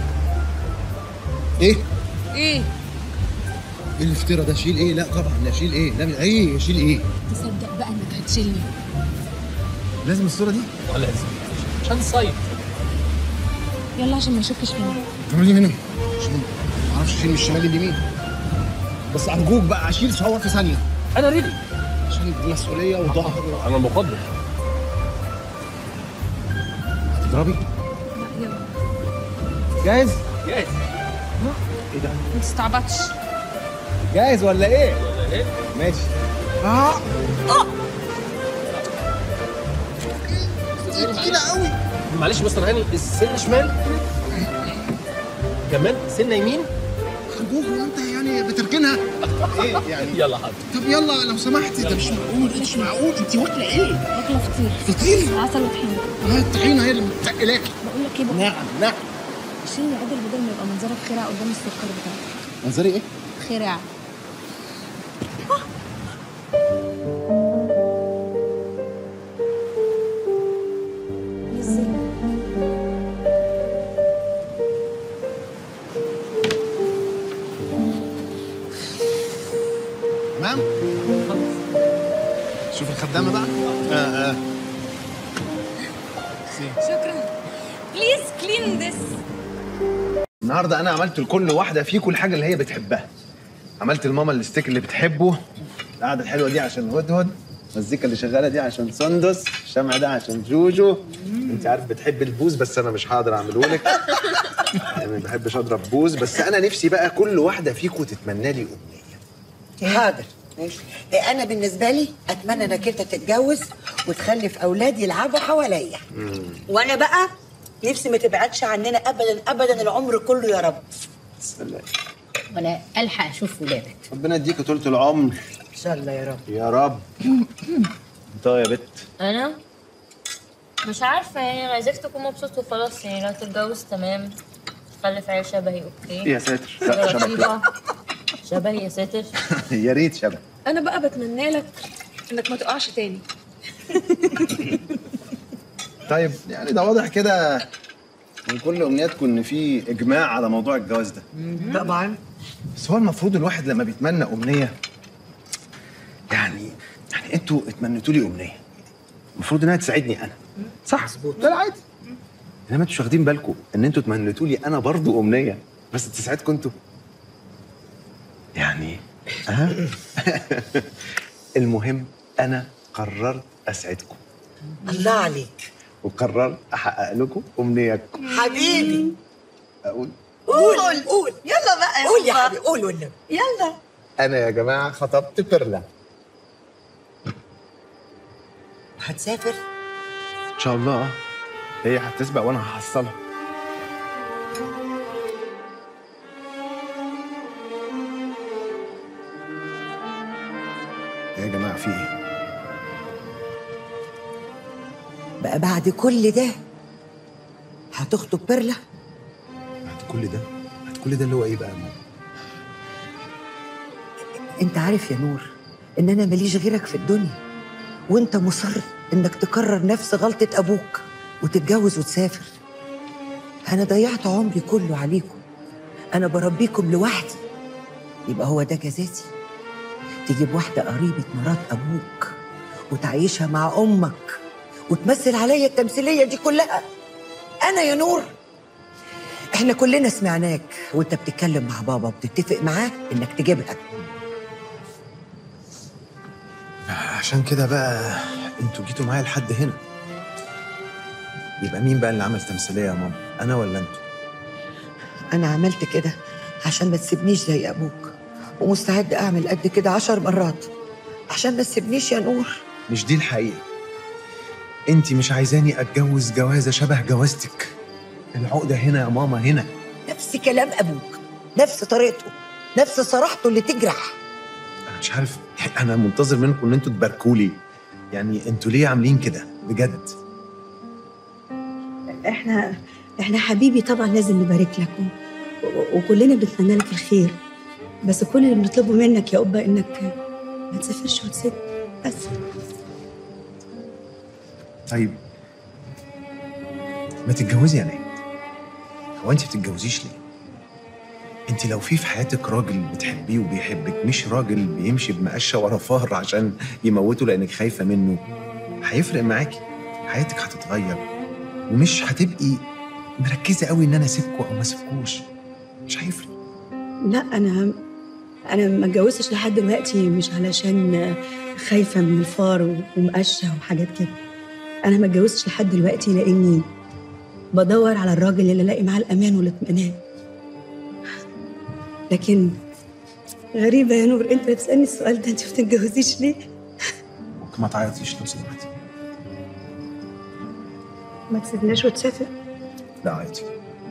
ايه؟ ايه ايه الافتراء ده شيل ايه؟ لا طبعا لا شيل ايه؟ لا ايه شيل ايه؟ تصدق بقى انك هتشيلني لازم الصوره دي؟ اه لازم عشان صيف يلا عشان ما نشكش فينا تعمل لي هنا عشان ما اعرفش اشيل من الشمال اليمين بس ارجوك بقى اشيل صور في ثانيه انا ريدي عشان دي مسؤوليه وضغط انا مقدر هتضربي جاهز؟ جاهز ايه ده؟ ما تستعبطش جاهز ولا ايه؟ ولا ايه؟ ماشي اه كده قوي معلش مستر هاني السن شمال كمان سنه يمين ارجوك هو انت يعني بتركنها ايه يعني يلا حاضر طب يلا لو سمحتي ده مش معقول مش معقول انت واكله ايه؟ واكله فطير فطير؟ عسل وطحينه اه الطحينه هي اللي متقلاكي بقول لك ايه بقى نعم نعم شيلني عدل بدل ما يبقى منظرك خرع قدام السكر بتاعك منظري ايه؟ خرع تمام؟ شوف الخدامه بقى اه اه شكرا بليز كلين ذس النهارده انا عملت لكل واحده فيكم الحاجه اللي هي بتحبها عملت لماما الستيك اللي بتحبه القعده الحلوه دي عشان هدهد المزيكا اللي شغاله دي عشان سندس الشمع ده عشان جوجو انت عارف بتحب البوز بس انا مش هقدر اعمله لك يعني ما بحبش اضرب بوز بس انا نفسي بقى كل واحده فيكم تتمنى لي امنيه حاضر ماشي إيه، انا بالنسبه لي اتمنى انك انت تتجوز وتخلف اولاد يلعبوا حواليا وانا بقى نفسي ما تبعدش عننا ابدا ابدا العمر كله يا رب بسم الله وانا الحق اشوف ولادك ربنا يديك طولة العمر ان شاء الله يا رب يا رب انت يا بت انا مش عارفه يعني انا عايزاك تكون مبسوط وخلاص يعني لو تتجوز تمام تخلف عيال شبهي اوكي يا ساتر لا شبك لا لطيفة. شبهي يا ساتر يا ريت شبك انا بقى بتمنى لك انك ما تقعش تاني طيب يعني ده واضح كده من كل امنياتكم ان في اجماع على موضوع الجواز ده طبعا بس هو المفروض الواحد لما بيتمنى امنيه يعني يعني انتوا اتمنيتوا لي امنيه المفروض انها تساعدني انا صح مظبوط ده العادي انما انتوا مش واخدين بالكم ان انتوا اتمنيتوا لي انا برضو امنيه بس تساعدكم انتوا يعني ها المهم انا قررت اسعدكم الله عليك وقررت احقق لكم امنياتكم حبيبي اقول قول قول يلا بقى قول يا حبيبي قول والنبي يلا انا يا جماعه خطبت بيرلا هتسافر ان شاء الله آه. هي هتسبق وانا هحصلها يا جماعه في ايه بقى بعد كل ده هتخطب بيرلا بعد كل ده بعد كل ده اللي هو ايه بقى يا ماما انت عارف يا نور ان انا ماليش غيرك في الدنيا وانت مصر انك تكرر نفس غلطة ابوك وتتجوز وتسافر انا ضيعت عمري كله عليكم انا بربيكم لوحدي يبقى هو ده جزاتي تجيب واحدة قريبة مرات ابوك وتعيشها مع امك وتمثل عليا التمثيلية دي كلها انا يا نور احنا كلنا سمعناك وانت بتتكلم مع بابا وبتتفق معاه انك تجيبها عشان كده بقى انتوا جيتوا معايا لحد هنا يبقى مين بقى اللي عمل تمثيليه يا ماما انا ولا انتوا أنا عملت كده عشان ما تسيبنيش زي أبوك ومستعد أعمل قد كده عشر مرات عشان ما تسيبنيش يا نور مش دي الحقيقه انت مش عايزاني اتجوز جوازه شبه جوازتك العقده هنا يا ماما هنا نفس كلام أبوك نفس طريقته نفس صراحته اللي تجرح انا مش عارف انا منتظر منكم ان انتوا تباركوا لي يعني انتوا ليه عاملين كده بجد احنا احنا حبيبي طبعا لازم نبارك لك و- و- وكلنا بنتمنى لك الخير بس كل اللي بنطلبه منك يا أبا انك ما تسافرش وتسيب بس طيب ما تتجوزي يا نايم هو انت بتتجوزيش ليه انت لو في في حياتك راجل بتحبيه وبيحبك مش راجل بيمشي بمقشه ورا فهر عشان يموته لانك خايفه منه هيفرق معاكي حياتك هتتغير ومش هتبقي مركزه قوي ان انا اسيبكوا او ما اسيبكوش مش هيفرق لا انا انا ما اتجوزتش لحد دلوقتي مش علشان خايفه من الفار ومقشه وحاجات كده انا ما اتجوزتش لحد دلوقتي لاني بدور على الراجل اللي الاقي معاه الامان والاطمئنان لكن غريبه يا نور انت بتسالني السؤال ده انت ما بتتجوزيش ليه ممكن ما تعيطيش لو سمحتي ما تسيبناش وتسافر لا عادي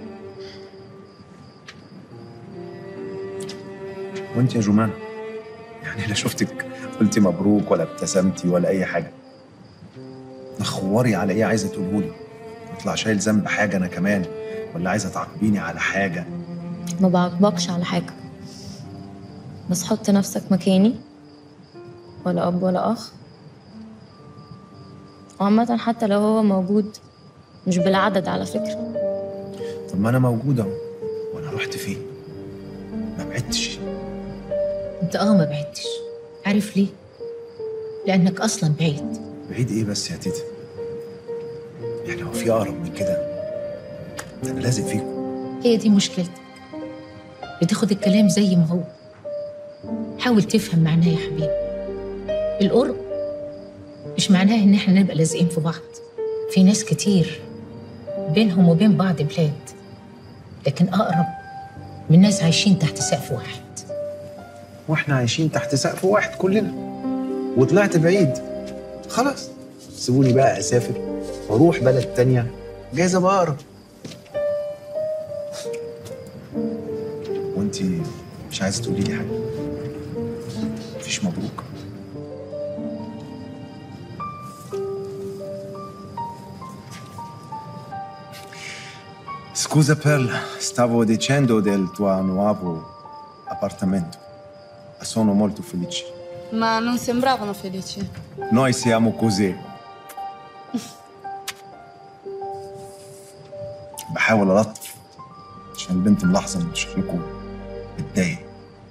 وانت يا جمان يعني لا شفتك قلتي مبروك ولا ابتسمتي ولا اي حاجه نخوري على ايه عايزه تقولهولي اطلع شايل ذنب حاجه انا كمان ولا عايزه تعاقبيني على حاجه ما بعاقبكش على حاجة بس حط نفسك مكاني ولا أب ولا أخ وعامة حتى لو هو موجود مش بالعدد على فكرة طب ما انا موجوده اهو وانا رحت فين ما بعدتش انت اه ما بعدتش عارف ليه؟ لأنك أصلا بعيد بعيد ايه بس يا تيتا يعني هو في اقرب من كده ده انا لازم فيكم هي دي مشكلتك بتاخد الكلام زي ما هو حاول تفهم معناه يا حبيبي القرب مش معناه ان احنا نبقى لازقين في بعض في ناس كتير بينهم وبين بعض بلاد لكن اقرب من ناس عايشين تحت سقف واحد واحنا عايشين تحت سقف واحد كلنا وطلعت بعيد خلاص سيبوني بقى اسافر واروح بلد تانية جايز ابقى اقرب وانتي مش عايزه تقولي لي حاجه مفيش مبروك Scusa Perla, stavo dicendo del tuo nuovo appartamento. Sono molto felice. Ma non sembravano felici. Noi siamo così. بحاول ألطف عشان البنت ملاحظة إن شكلكم متضايق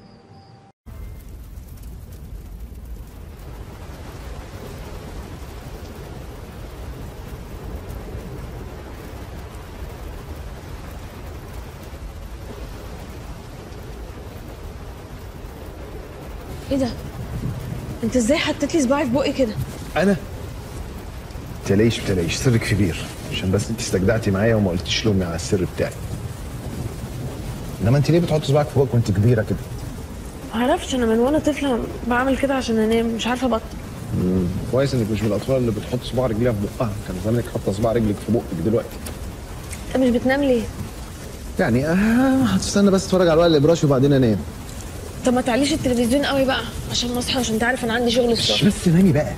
ايه ده؟ انت ازاي حطيت لي صباعي في بقي كده؟ انا تلاقيش تلاقيش سرك كبير عشان بس انت استجدعتي معايا وما قلتيش لامي على السر بتاعي انما انت ليه بتحطي صباعك في بقك وانت كبيره كده معرفش انا من وانا طفله بعمل كده عشان انام مش عارفه ابطل مم، كويس انك مش من الاطفال اللي بتحط صباع رجليها في بقها كان زمانك حاطه صباع رجلك في بقك دلوقتي انت مش بتنام ليه؟ يعني اه هتستنى بس اتفرج على الورق الابراشي وبعدين انام طب ما تعليش التلفزيون قوي بقى عشان ما اصحى عشان انت عارف انا عندي شغل مش الصبح بس نامي بقى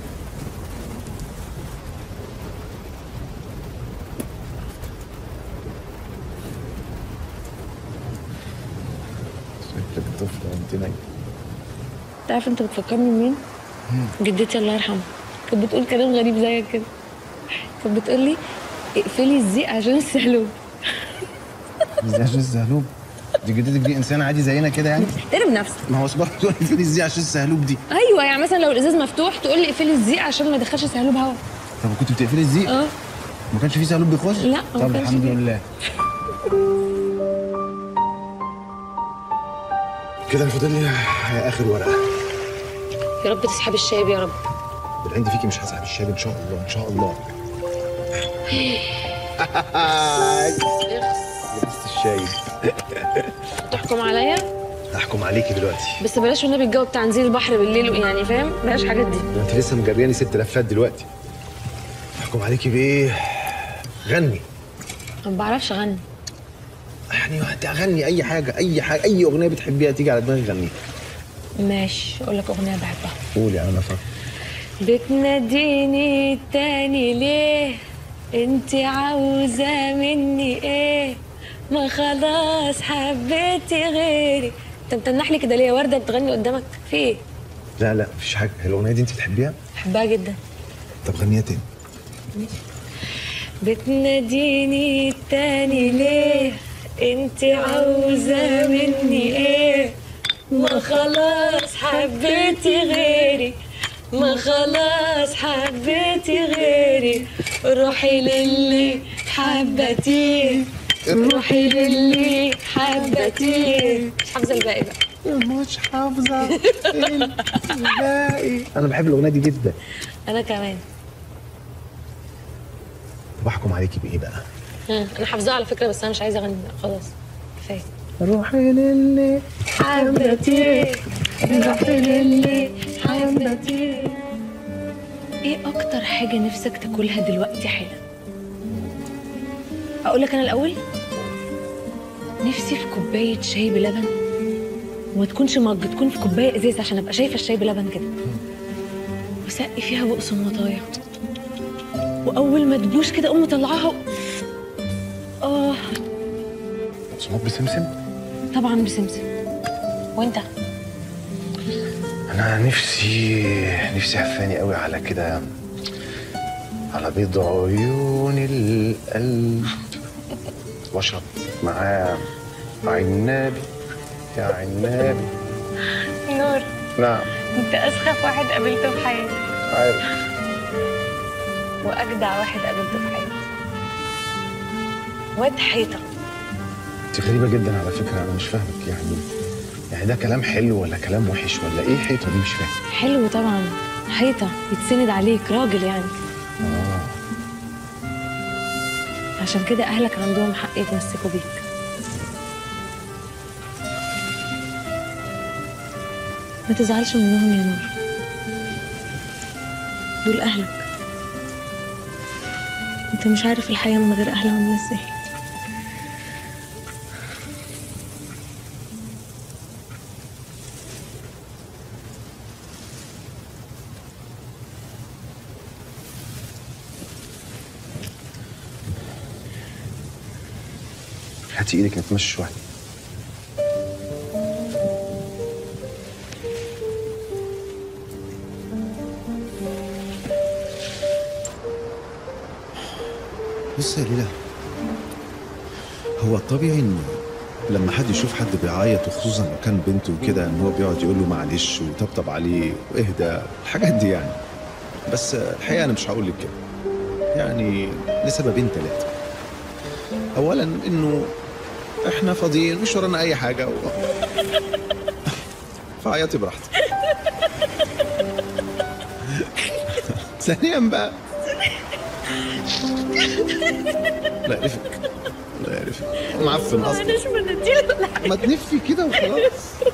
شكلك طفله وانت نايمه انت عارف انت بتفكرني بمين؟ جدتي الله يرحمها كانت بتقول كلام غريب زيك كده كانت بتقول لي اقفلي الزيق عشان السهلوب ازاي عشان السهلوب دي جدتك دي انسان عادي زينا كده يعني احترم نفسك ما هو صباح تقول لي ازاي عشان السهلوب دي ايوه يعني مثلا لو الازاز مفتوح تقول لي اقفلي الزيق عشان ما يدخلش سهلوب هوا طب كنت بتقفلي الزيق اه ما كانش في سهلوب بيخش لا، ما طب كانش الحمد فيه. لله كده فاضل لي اخر ورقه يا رب تسحب الشايب يا رب بالعند فيكي مش هسحب الشال ان شاء الله ان شاء الله لبست الشاي تحكم عليا هحكم عليكي دلوقتي بس بلاش والنبي الجو بتاع نزيل البحر بالليل يعني فاهم بلاش الحاجات دي ما انت لسه مجرياني ست لفات دلوقتي هحكم عليكي بايه غني ما بعرفش اغني يعني اغني اي حاجه اي حاجه اي اغنيه بتحبيها تيجي على دماغك غنيها ماشي اقول لك اغنيه بحبها قولي انا فاهم بتناديني تاني ليه انت عاوزة مني ايه ما خلاص حبيتي غيري انت متنح لي كده ليه يا وردة بتغني قدامك في ايه لا لا مفيش حاجه هي الاغنيه دي انت بتحبيها بحبها جدا طب غنيها تاني بتناديني تاني ليه انت عاوزة مني ايه ما خلاص حبيتي غيري ما خلاص حبيتي غيري روحي للي حبتيه روحي للي حبتيه مش حافظة الباقي بقى مش حافظه الباقي انا بحب الاغنيه دي جدا انا كمان طب احكم عليكي بايه بقى ها، انا حافظاها على فكرة بس انا مش عايزة اغني خلاص كفاية روحي للي حبتي روحي للي حبتي ايه اكتر حاجة نفسك تاكلها دلوقتي حالا اقول لك انا الاول نفسي في كوباية شاي بلبن وما تكونش مج تكون في كوباية ازاز عشان ابقى شايفة الشاي بلبن كده وسقي فيها بقسماطايه واول ما تبوش كده اقوم مطلعاها و... اه بقسماط بسمسم طبعا بسمسم وانت انا نفسي نفسي هفاني قوي على كده على بيض عيون القلب واشرب معاه عنابي يا عنابي نور نعم انت اسخف واحد قابلته في حياتي عارف واجدع واحد قابلته في حياتي واد حيطه انت غريبه جدا على فكره انا مش فاهمك يعني يعني ده كلام حلو ولا كلام وحش ولا ايه حيطه دي مش فاهم حلو طبعا حيطه يتسند عليك راجل يعني اه عشان كده اهلك عندهم حق يتمسكوا بيك ما تزعلش منهم يا نور دول اهلك انت مش عارف الحياه من غير اهلها عامله ازاي هاتي ايدك نتمشى شويه بص يا ليلى هو الطبيعي ان لما حد يشوف حد بيعيط وخصوصا لو كان بنته وكده ان هو بيقعد يقول له معلش ويطبطب عليه واهدى الحاجات دي يعني بس الحقيقه انا مش هقول لك كده يعني لسببين ثلاثه اولا انه احنا فاضيين مش ورانا اي حاجه و... فعيطي براحتك ثانيا بقى لا يعرفك لا يعرفك معفن اصلا معناش مناديل ولا حاجه ما تلفي كده وخلاص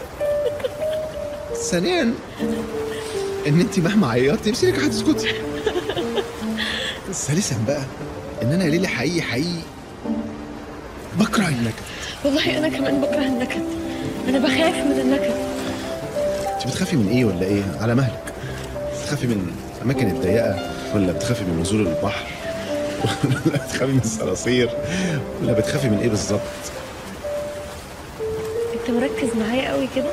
ثانيا ان انت مهما عيطتي مسيرك هتسكتي ثالثا بقى ان انا يا ليلى حقيقي حقيقي بكره النكد والله انا كمان بكره النكد انا بخاف من النكد انت بتخافي من ايه ولا ايه على مهلك بتخافي من الاماكن الضيقه ولا بتخافي من نزول البحر ولا بتخافي من الصراصير ولا بتخافي من ايه بالظبط انت مركز معايا قوي كده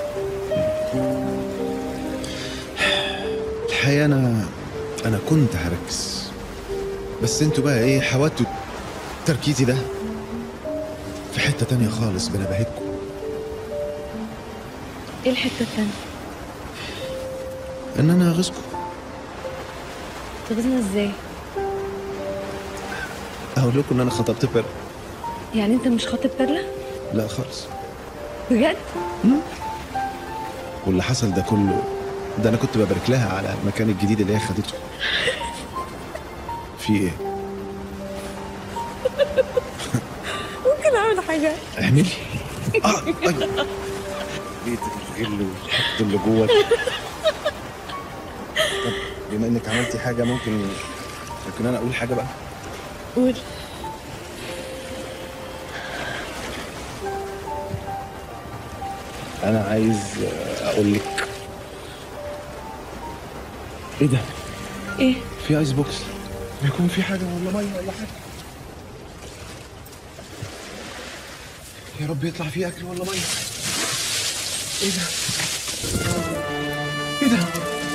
الحقيقه انا انا كنت هركز بس انتوا بقى ايه حاولتوا تركيزي ده في حته تانية خالص بنبهتكم ايه الحته التانيه ان انا اغيظكم تغيظنا ازاي اقول لكم ان انا خطبت بر يعني انت مش خاطب بيرلا لا خالص بجد واللي حصل ده كله ده انا كنت ببارك لها على المكان الجديد اللي هي خدته في ايه ممكن اعمل حاجه اعملي اه ايوه بيت الغل والحقد اللي جوه طب بما انك عملتي حاجه ممكن ممكن انا اقول حاجه بقى قول انا عايز آه، اقول لك ايه ده ايه في ايس بوكس بيكون في حاجه ولا ميه ولا حاجه يا رب يطلع فيه اكل ولا ميه ايه ده ايه ده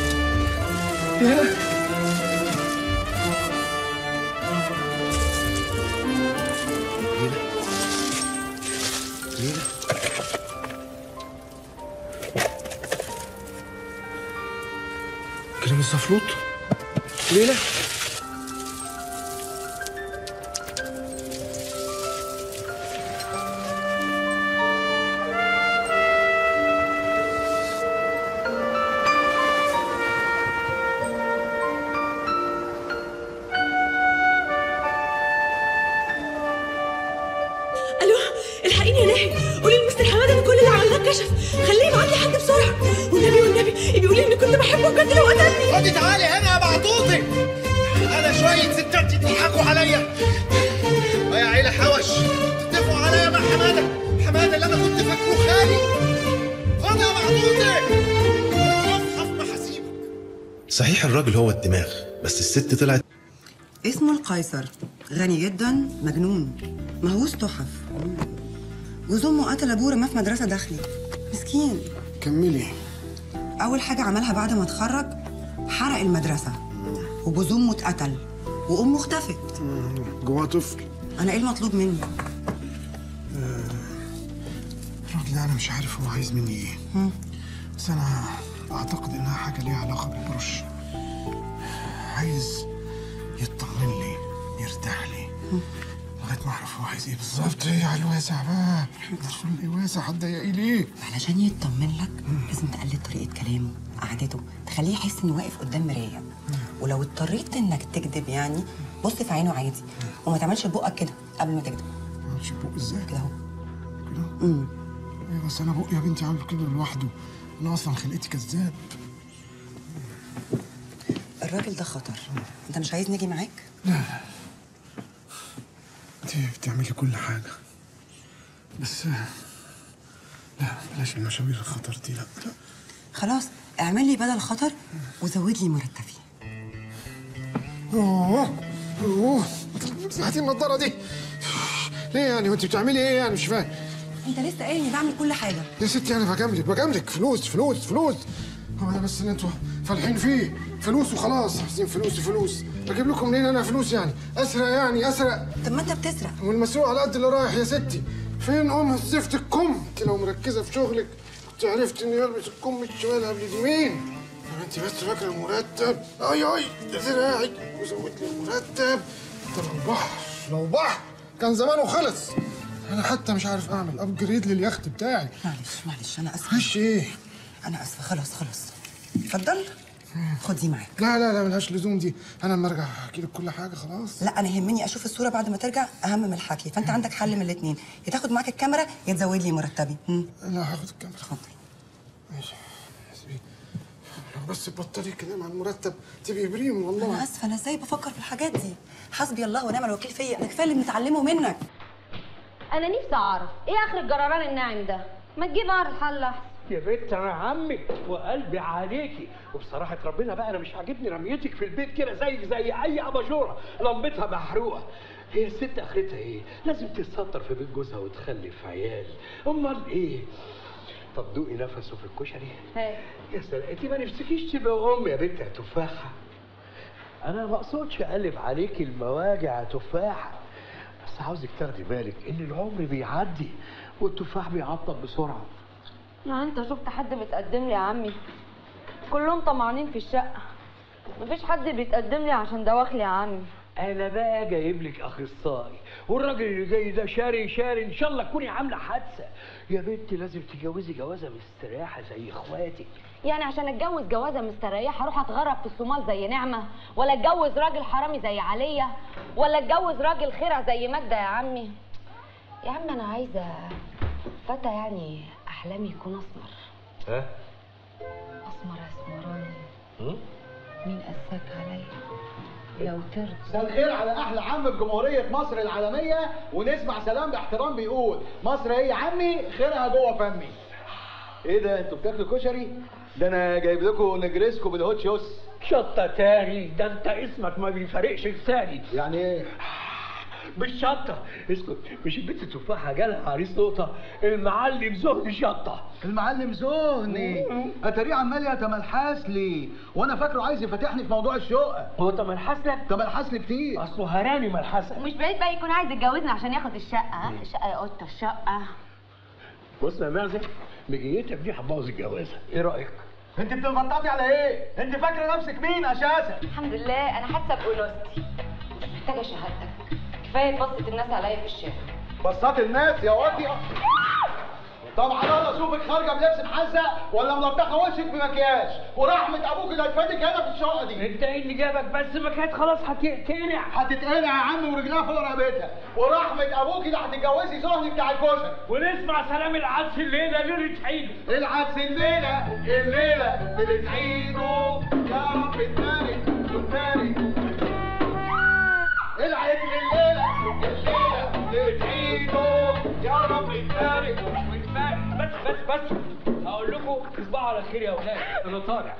يا ليلى كريم الزفلوط ليلى الو الحقيني يا ناهد قولي لمستر حماده ان كل اللي عملناه كشف خليه يبعت لي حد بسرعه والنبي والنبي بيقول لي اني كنت بحبه بجد لو قتلني خدي تعالي هنا يا بعطوطي انا شويه ستات يضحكوا عليا يا عيله حوش تتفقوا عليا مع حماده حماده اللي انا كنت فاكره خالي خد يا بعطوطي مصحف محاسيب صحيح الراجل هو الدماغ بس الست طلعت اسمه القيصر غني جدا مجنون مهووس تحف جوز امه قتل ابوه رماه في مدرسه داخلي مسكين كملي اول حاجه عملها بعد ما اتخرج حرق المدرسه وجوز امه اتقتل وامه اختفت جواه طفل انا ايه المطلوب مني الراجل ده انا مش عارف هو عايز مني ايه بس انا اعتقد انها حاجه ليها علاقه بالبرش عايز يطمن لي يرتاح لي لغايه ما اعرف هو عايز ايه بالظبط ايه على الواسع بقى الخلق واسع هتضايقي ليه علشان يطمن لك لازم تقلد طريقه كلامه قعدته تخليه يحس انه واقف قدام مرايه ولو اضطريت انك تكذب يعني بص في عينه عادي وما تعملش بقك كده قبل ما تكذب معرفش بق ازاي كده اهو كده امم ايه بس انا بقي يا بنتي عامل كده لوحده انا اصلا خلقتي كذاب الراجل ده خطر انت مش عايز نيجي معاك لا انت بتعملي كل حاجه بس لا بلاش المشاوير الخطر دي لا لا خلاص اعمل لي بدل خطر وزود لي مرتبي اوه اوه مسحتي النضاره دي ليه يعني وانت بتعملي ايه يعني مش فاهم انت لسه قايل اني بعمل كل حاجه يا ستي انا بجاملك بجاملك فلوس فلوس فلوس هو ده بس اللي انتوا فالحين فيه فلوس وخلاص عايزين فلوس فلوس اجيب لكم منين انا فلوس يعني اسرق يعني اسرق طب ما انت بتسرق والمسروق على قد اللي رايح يا ستي فين ام زفت الكم انت لو مركزه في شغلك كنت عرفت اني البس الكم الشمال قبل اليمين طب انت بس فاكره المرتب اي اي ده زراعي وزود لي المرتب ده لو بحر لو بحر كان زمانه خلص انا حتى مش عارف اعمل ابجريد لليخت بتاعي معلش معلش انا اسفه معلش ايه انا اسفه خلاص خلاص اتفضل خد دي معاك لا لا لا ملهاش لزوم دي انا لما ارجع احكي لك كل حاجه خلاص لا انا يهمني اشوف الصوره بعد ما ترجع اهم من الحكي فانت عندك حل من الاثنين يا تاخد معاك الكاميرا يا تزود لي مرتبي هم؟ لا هاخد الكاميرا اتفضل ماشي حسبي لو بس بطلي كلام عن المرتب تبقي بريم والله انا اسفه انا ازاي بفكر في الحاجات دي حسبي الله ونعم الوكيل فيا انا كفايه اللي بنتعلمه منك انا نفسي اعرف ايه اخر الجراران الناعم ده ما تجيب نهر الحل احسن يا بنت انا عمك وقلبي عليكي وبصراحه ربنا بقى انا مش عاجبني رميتك في البيت كده زيك زي اي اباجوره لمبتها محروقه هي الست اخرتها ايه؟ لازم تتستر في بيت جوزها وتخلف عيال امال ايه؟ طب دوقي نفسه في الكشري يا سلام انت ما نفسكيش تبقى ام يا بنت يا تفاحه انا ما اقصدش اقلب عليكي المواجع يا تفاحه بس عاوزك تاخدي بالك ان العمر بيعدي والتفاح بيعطب بسرعه يعني انت شفت حد بيتقدم لي يا عمي كلهم طمعانين في الشقه مفيش حد بيتقدم لي عشان دواخلي يا عمي انا بقى جايب لك اخصائي والراجل اللي جاي ده شاري شاري ان شاء الله تكوني عامله حادثه يا بنتي لازم تتجوزي جوازه مستريحه زي اخواتك يعني عشان اتجوز جوازه مستريحه اروح اتغرب في الصومال زي نعمه ولا اتجوز راجل حرامي زي عليا ولا اتجوز راجل خيره زي ماجده يا عمي يا عم انا عايزه فتى يعني احلامي يكون اسمر ها اسمر اسمراني هم؟ مين قساك عليا لو ترضى مساء الخير على احلى عم في جمهوريه مصر العالميه ونسمع سلام باحترام بيقول مصر هي عمي خيرها جوه فمي ايه ده انتوا بتاكلوا كشري ده انا جايب لكم نجريسكو بالهوت شوس شطة تاني ده انت اسمك ما بيفارقش لساني يعني ايه؟ بالشطة اسكت مش البنت التفاحة جالها عريس نقطة المعلم زهد شطة المعلم زهني اتاريه عمال يتملحس لي وانا فاكره عايز يفتحني في موضوع الشقه هو تملحس لك؟ تملحس لي كتير اصله هراني ملحسة ومش بعيد بقى يكون عايز يتجوزني عشان ياخد الشقه ها الشقه يا قطه الشقه بص يا معزة مجيتك دي هتبوظ الجوازة ايه رأيك؟ انت بتنغططي على ايه؟ انت فاكره نفسك مين اساسا؟ الحمد لله انا حاسه بانوثتي مش محتاجه شهادتك كفايه بصت الناس عليا في الشارع بصات الناس يا واطيه طبعا انا اشوفك خارجه بلبس محزق ولا ملطخه وشك بمكياج ورحمه ابوك اللي هتفادك هنا في الشقه دي انت ايه اللي جابك بس ما كانت خلاص هتقلع هتتقلع يا عم ورجلها فوق رقبتها ورحمه ابوك اللي هتتجوزي زهني بتاع الكشري ونسمع سلام العدس الليله ليله عيده العدس الليله الليله ليله عيده يا رب تبارك وتبارك العيد الليله الليله ليله عيده يا رب تبارك وتبارك بس بس بس هقول لكم تصبحوا على خير يا اولاد انا طالع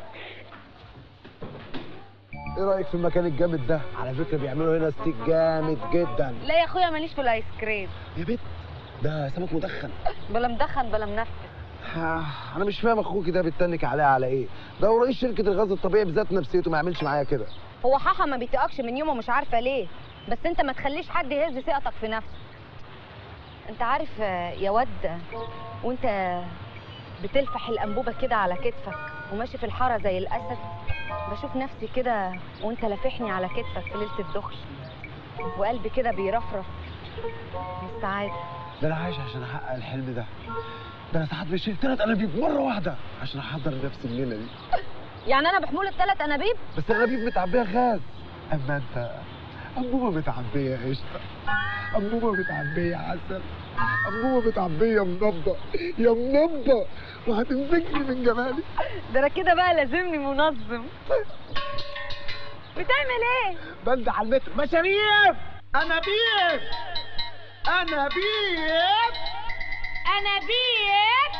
ايه رايك في المكان الجامد ده على فكره بيعملوا هنا ستيك جامد جدا لا يا اخويا ماليش في الايس كريم يا بت ده سمك مدخن بلا مدخن بلا منفس آه، انا مش فاهم اخوكي ده بيتنك عليها على ايه ده هو رئيس شركه الغاز الطبيعي بذات نفسيته ما يعملش معايا كده هو حاحة ما بيطيقكش من يومه مش عارفه ليه بس انت ما تخليش حد يهز ثقتك في نفسه انت عارف آه، يا ود وانت بتلفح الانبوبه كده على كتفك وماشي في الحاره زي الاسد بشوف نفسي كده وانت لافحني على كتفك في ليله الدخل وقلبي كده بيرفرف من السعاده ده انا عايش عشان احقق الحلم ده ده انا ساعات بشيل ثلاث انابيب مره واحده عشان احضر نفسي الليله دي يعني انا بحمول الثلاث انابيب بس الانابيب متعبيه غاز اما انت انبوبه متعبيه قشطه انبوبه متعبيه عسل انبوبه متعبيه منبه يا منبه وهتمسكني من جمالي ده انا كده بقى لازمني منظم بتعمل ايه بند على المتر مشاريب انابيب انابيب انابيب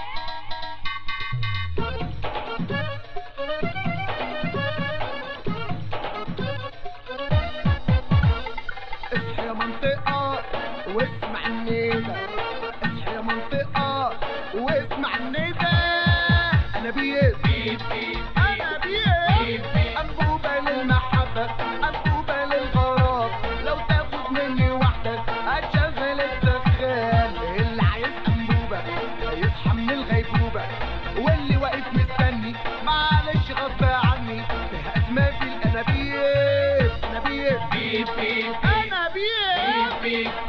اصحى يا منطقة واسمع الندى اصحى يا منطقة واسمع الندى أنا بيت أنا بيت أنبوبة للمحبة أنبوبة للغرام لو تاخد مني واحدة هتشغل السخان اللي عايز أنبوبة هيصحى من الغيبوبة واللي واقف مستني معلش غصب عني فيها أسماء في الأنابيب أنابيب بيب بيب أنابيب بيب بيب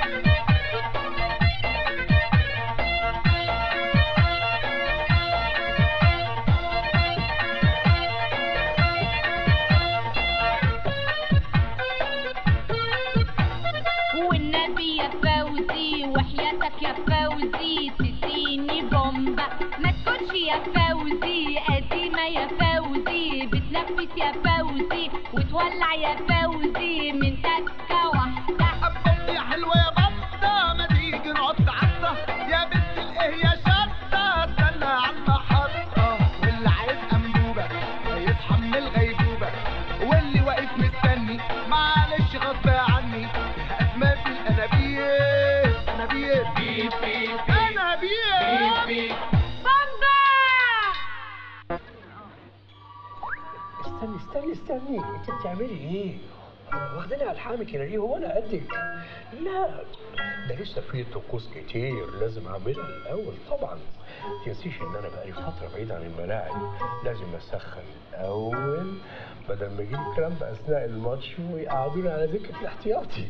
والنبي يا فوزي وحياتك يا فوزي تديني بومبا ما تكونش يا فوزي قديمة يا فوزي بتنفس يا فوزي وتولع يا فوزي من تكة واحدة يا حلوة يا بطة ما تيجي نقعد عطة يا بنت الايه يا شطة استنى على المحطة واللي عايز أنبوبة هيصحى من الغيبوبة واللي واقف مستني معلش غصب عني فيها أسماء في الأنابيب أنابيب بيب بيب أنابيب بيب استني استني استني انت بتعملي ايه؟ واخداني على الحامك هنا ليه هو انا قدك؟ لا ده لسه في طقوس كتير لازم اعملها الاول طبعا ما تنسيش ان انا بقالي فتره بعيد عن الملاعب لازم اسخن الاول بدل ما يجيلي كلام اثناء الماتش ويقعدوني على دكه الاحتياطي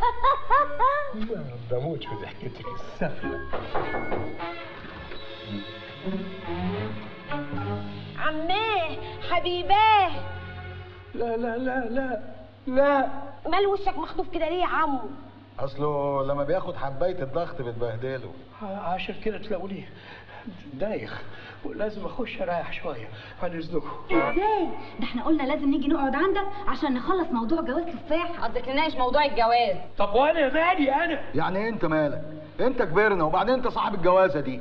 بموت في ضحكتك السفله عماه حبيباه لا لا لا لا لا مال وشك مخطوف كده ليه يا عمو اصله لما بياخد حبايه الضغط بتبهدله عشان كده تلاقوني دايخ ولازم اخش اريح شويه عن اذنكم ازاي ده احنا قلنا لازم نيجي نقعد عندك عشان نخلص موضوع جواز تفاح قصدك نناقش موضوع الجواز طب وانا مالي انا يعني إيه انت مالك انت كبرنا وبعدين انت صاحب الجوازه دي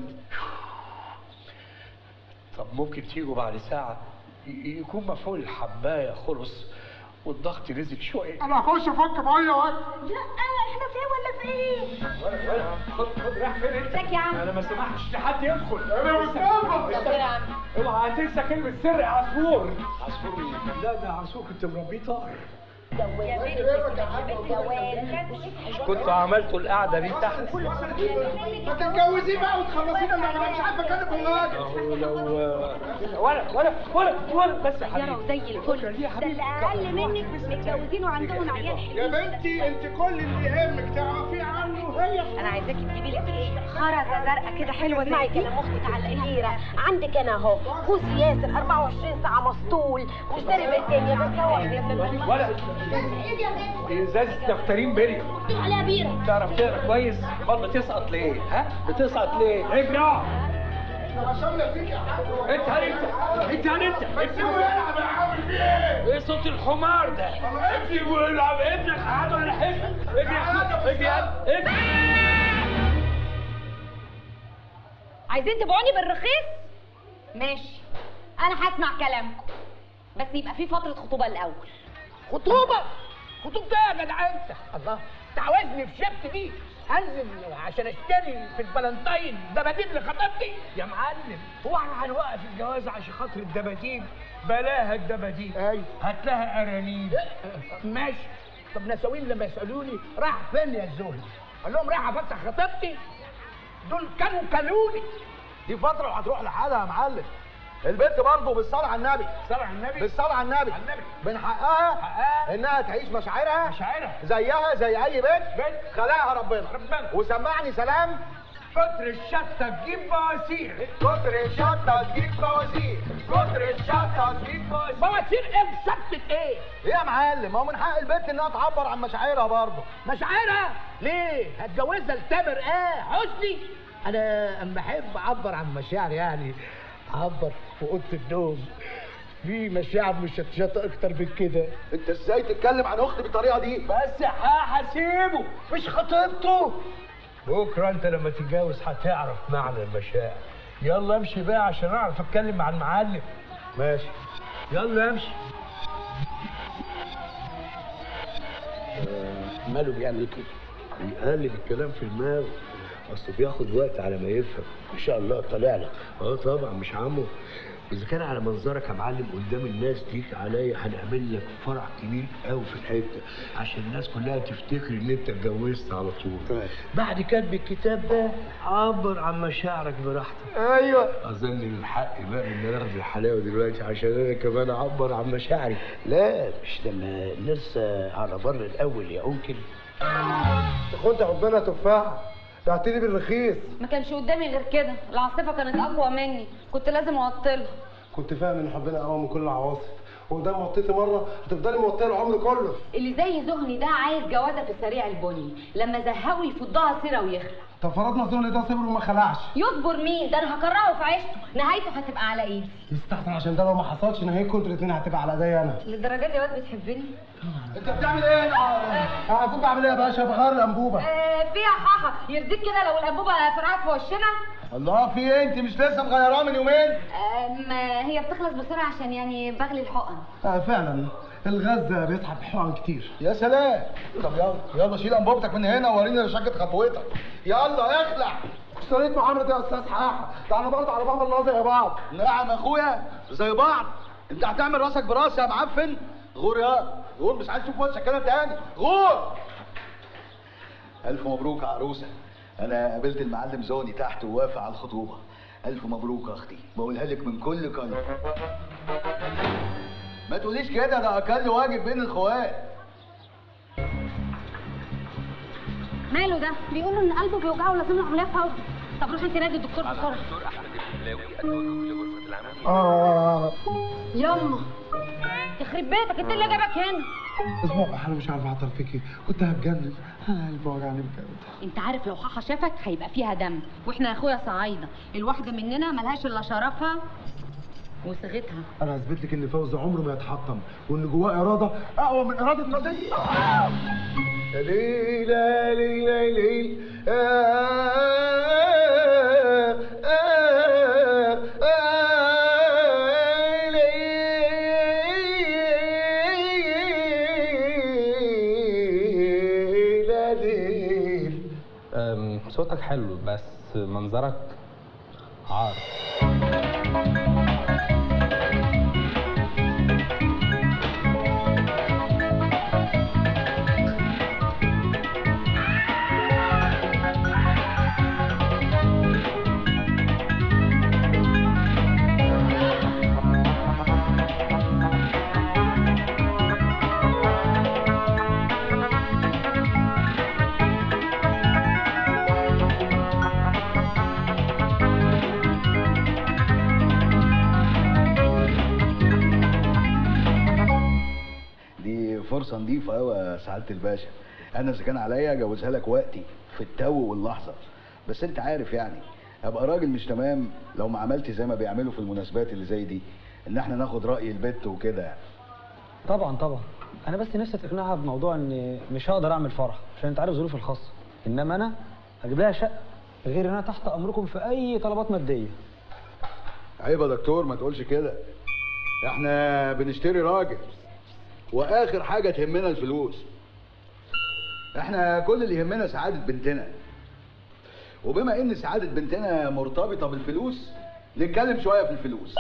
طب ممكن تيجوا بعد ساعه ي- يكون مفعول الحبايه خلص والضغط نزل شويه انا هخش افك ميه وقت لا احنا في ايه ولا في ايه ولا ولا خد خد رايح فين انت؟ ازيك يا عم؟ انا ما سمحتش لحد يدخل أنا مستغرب. استنى. يا عم. اوعى تنسى كلمه سر يا عصفور عصفور مين؟ لا ده عصفور كنت مربيه طاهر كنتوا عملتوا القعده دي تحت ما تتجوزيه بقى وتخلصينا من انا مش عارف اكلم ولاد أهو لو ولا ولا ولا ولا بس يا يا حبيبي رو زي الفل ده اللي اقل منك متجوزين وعندهم عيال حلوين يا بنتي انت كل اللي يهمك تعرفيه عنه هي انا عايزاكي تجيبي لك ايه خرزه زرقاء كده حلوه اسمعي كلام اختك على القهيره عندك انا اهو كوس ياسر 24 ساعه مسطول واشتري بيت تاني بس هو ولا ازازه نفترين بيريا عليها بيره تعرف تقرا كويس امال بتسقط ليه ها بتسقط ليه ابني اقعد عشان فيك يا حاج انت هل انت انت هل انت سيبه يلعب يا عم في ايه ايه صوت الحمار ده ابني ويلعب ابنك قعد ولا حب ابني ابني ابني عايزين تبيعوني بالرخيص ماشي انا هسمع كلامكم بس يبقى في فتره خطوبه الاول خطوبه خطوبه ايه يا جدع انت الله تعوزني في شبت دي انزل عشان اشتري في البلانتاين دباديب لخطيبتي يا معلم هو احنا هنوقف الجواز عشان خاطر الدباديب بلاها الدباديب ايوه هات لها ارانيب ماشي طب نساوين لما يسالوني راح فين يا الزهري قال لهم رايح افسح خطيبتي دول كانوا كلوني دي فتره وهتروح لحالها يا معلم البنت برضه بالصلاه على النبي صلى على النبي بالصلاه على النبي النبي. من حقها حقها. انها تعيش مشاعرها مشاعرها. زيها زي اي بنت بنت. خلقها ربنا ربنا. وسمعني سلام كتر الشطه تجيب بواسير كتر الشطه تجيب بواسير كتر الشطه تجيب بواسير بواسير ايه بشطه ايه؟ ايه يا معلم ما هو من حق البنت انها تعبر عن مشاعرها برضه مشاعرها ليه؟ هتجوزها لتامر ايه؟ حسني انا اما احب اعبر عن مشاعري يعني اعبر في اوضه النوم في مشاعر مشطشطه اكتر من كده انت ازاي تتكلم عن اختي بالطريقه دي بس هسيبه مش خطيبته بكره انت لما تتجوز هتعرف معنى المشاعر يلا امشي بقى عشان اعرف اتكلم مع المعلم ماشي يلا امشي ماله بيعمل كده بيقلب الكلام في دماغه اصله بياخد وقت على ما يفهم ما شاء الله طالع لك اه طبعا مش عمو اذا كان على منظرك يا معلم قدام الناس ليك عليا هنعمل لك فرح كبير قوي في الحته عشان الناس كلها تفتكر ان انت اتجوزت على طول بعد كتب الكتاب ده عبر عن مشاعرك براحتك ايوه اظن من حقي بقى ان انا اخد الحلاوه دلوقتي عشان انا كمان اعبر عن مشاعري لا مش لما نرسى على بر الاول يا انكل كنت ربنا تفاحه بعتني بالرخيص ما كانش قدامي غير كده العاصفه كانت اقوى مني كنت لازم اوطلها كنت فاهم ان حبنا اقوى من كل العواصف وده موطيتي مره هتفضلي موطيه العمر كله اللي زي زهني ده عايز جوازه في السريع البني لما زهقوا يفضها سيره ويخلع طب فرضنا زهني ده صبر وما خلعش يصبر مين ده انا هكرهه في عيشته نهايته هتبقى على ايدي يستحسن عشان ده لو ما حصلش نهايتكم انتوا الاثنين هتبقى على ايديا انا للدرجه دي واد بتحبني انت بتعمل ايه انا هكون بعمل ايه يا باشا بغير الانبوبه آه فيها حاحه يرضيك كده لو الانبوبه فرقعت في وشنا الله في ايه انت مش لسه مغيراها من يومين آه ما هي بتخلص بسرعه عشان يعني بغلي الحقن آه فعلا الغاز بيسحب حقن كتير يا سلام طب يلا يلا شيل انبوبتك من هنا ووريني رشاقة خطوتك يلا اخلع اشتريت معاملة يا استاذ حاحة ده احنا برضه على باب الله زي بعض نعم يا اخويا زي بعض انت هتعمل راسك براسي يا معفن غور يا غور مش عايز اشوف وشك كده تاني غور الف مبروك يا عروسه انا قابلت المعلم زوني تحت ووافق على الخطوبه الف مبروك يا اختي بقولها لك من كل قلب ما تقوليش كده ده اقل واجب بين الاخوات ماله ده بيقولوا ان قلبه بيوجعه ولازم له عمليه فوري طب روح انت نادي الدكتور بسرعه الشبلاوي اتوجه لغرفه العمل اه يما يخرب بيتك انت اللي جابك هنا اسبوع انا مش عارف اعطل فيكي كنت هتجنن انا قلبي وجعني بجد انت عارف لو حاحة شافك هيبقى فيها دم واحنا يا اخويا صعايدة الواحدة مننا ملهاش الا شرفها وصيغتها انا هثبت لك ان فوزي عمره ما يتحطم وان جواه اراده اقوى من اراده ناديه يا ليل يا ليل يا ليل آه، آه، آه، ليل يا ليل أم، صوتك حلو بس منظرك عار دي فرصة نظيفة قوي يا سعادة الباشا أنا إذا كان عليا أجوزها لك وقتي في التو واللحظة بس أنت عارف يعني أبقى راجل مش تمام لو ما عملت زي ما بيعملوا في المناسبات اللي زي دي إن إحنا ناخد رأي البت وكده يعني طبعا طبعا انا بس نفسي تقنعها بموضوع ان مش هقدر اعمل فرح عشان انت عارف ظروفي الخاصه انما انا هجيب لها شقه غير ان انا تحت امركم في اي طلبات ماديه عيب يا دكتور ما تقولش كده إحنا بنشتري راجل وآخر حاجة تهمنا الفلوس إحنا كل اللي يهمنا سعادة بنتنا وبما إن سعادة بنتنا مرتبطة بالفلوس نتكلم شوية في الفلوس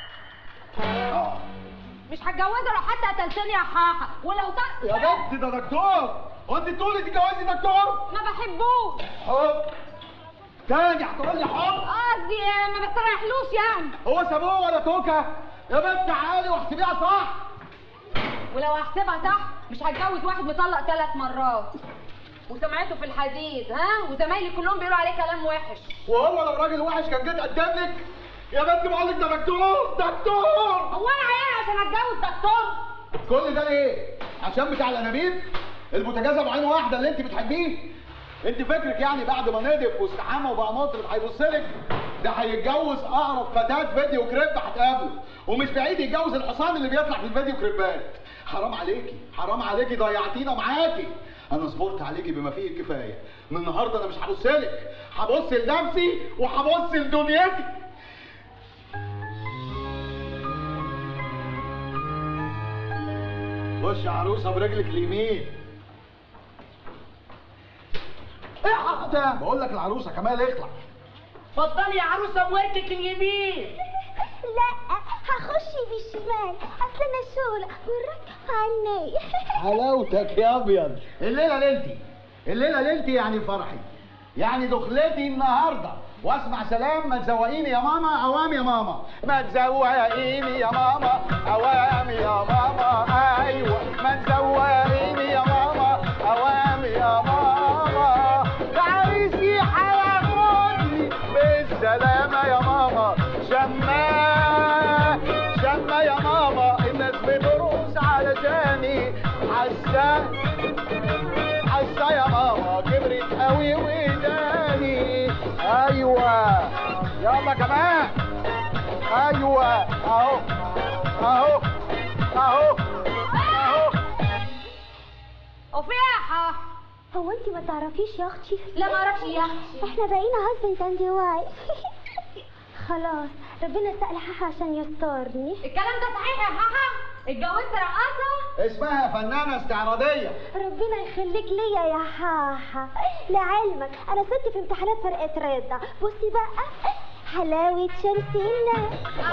مش هتجوزها لو حتى قتلتني يا حاحة ولو ت... يا بنت ده دكتور هو انت تقولي تتجوزي دكتور ما بحبوش حب تاني هتقول لي حب قصدي ما بستريحلوش يعني هو سابوه ولا توكه يا بنت عالي واحسبيها صح ولو هحسبها صح مش هتجوز واحد مطلق ثلاث مرات وسمعته في الحديد ها وزمايلي كلهم بيقولوا عليه كلام وحش وهو لو راجل وحش كان جيت قدم لك يا بنت بقول لك ده دكتور دكتور هو انا عيال عشان اتجوز دكتور كل ده ليه؟ عشان بتاع الانابيب البوتاجازه بعين واحده اللي انت بتحبيه انت فكرك يعني بعد ما نضف واستحمى وبقى مطرب هيبص لك ده هيتجوز اقرب فتاه فيديو كريب هتقابله ومش بعيد يتجوز الحصان اللي بيطلع في الفيديو كريبات حرام عليكي حرام عليكي ضيعتينا معاكي انا صبرت عليكي بما فيه الكفايه من النهارده انا مش هبص لك هبص لنفسي وهبص لدنيتي خش يا عروسه برجلك اليمين ايه حتى بقول لك العروسه كمال اخلع اتفضلي يا عروسه بوركك اليمين لا هخش بالشمال اصل انا شغله والرك عني حلاوتك يا ابيض الليله ليلتي الليله ليلتي يعني فرحي يعني دخلتي النهارده واسمع سلام ما تزوقيني يا ماما عوام يا ماما ما تزوقيني يا ماما عوام يا ماما ايوه ما تزوقيني يا ماما عوام يا ماما عريسي هياخدني بالسلامه يا ماما شماه شماه يا ماما الناس بترقص علشاني حاسه حاسه يا ماما كبرت قوي وداني ايوه يلا كمان ايوه اهو اهو اهو اهو وفي يا حاح هو انت ما تعرفيش يا اختي لا ما اعرفش يا اختي احنا بقينا هازبند اند وايف خلاص ربنا سأل حاحة عشان يسترني الكلام ده صحيح يا حاحة اتجوزت رقاصة اسمها فنانه استعراضيه ربنا يخليك ليا يا حاحة لعلمك انا ست في امتحانات فرقة رضا بصي بقى حلاوة شمسنا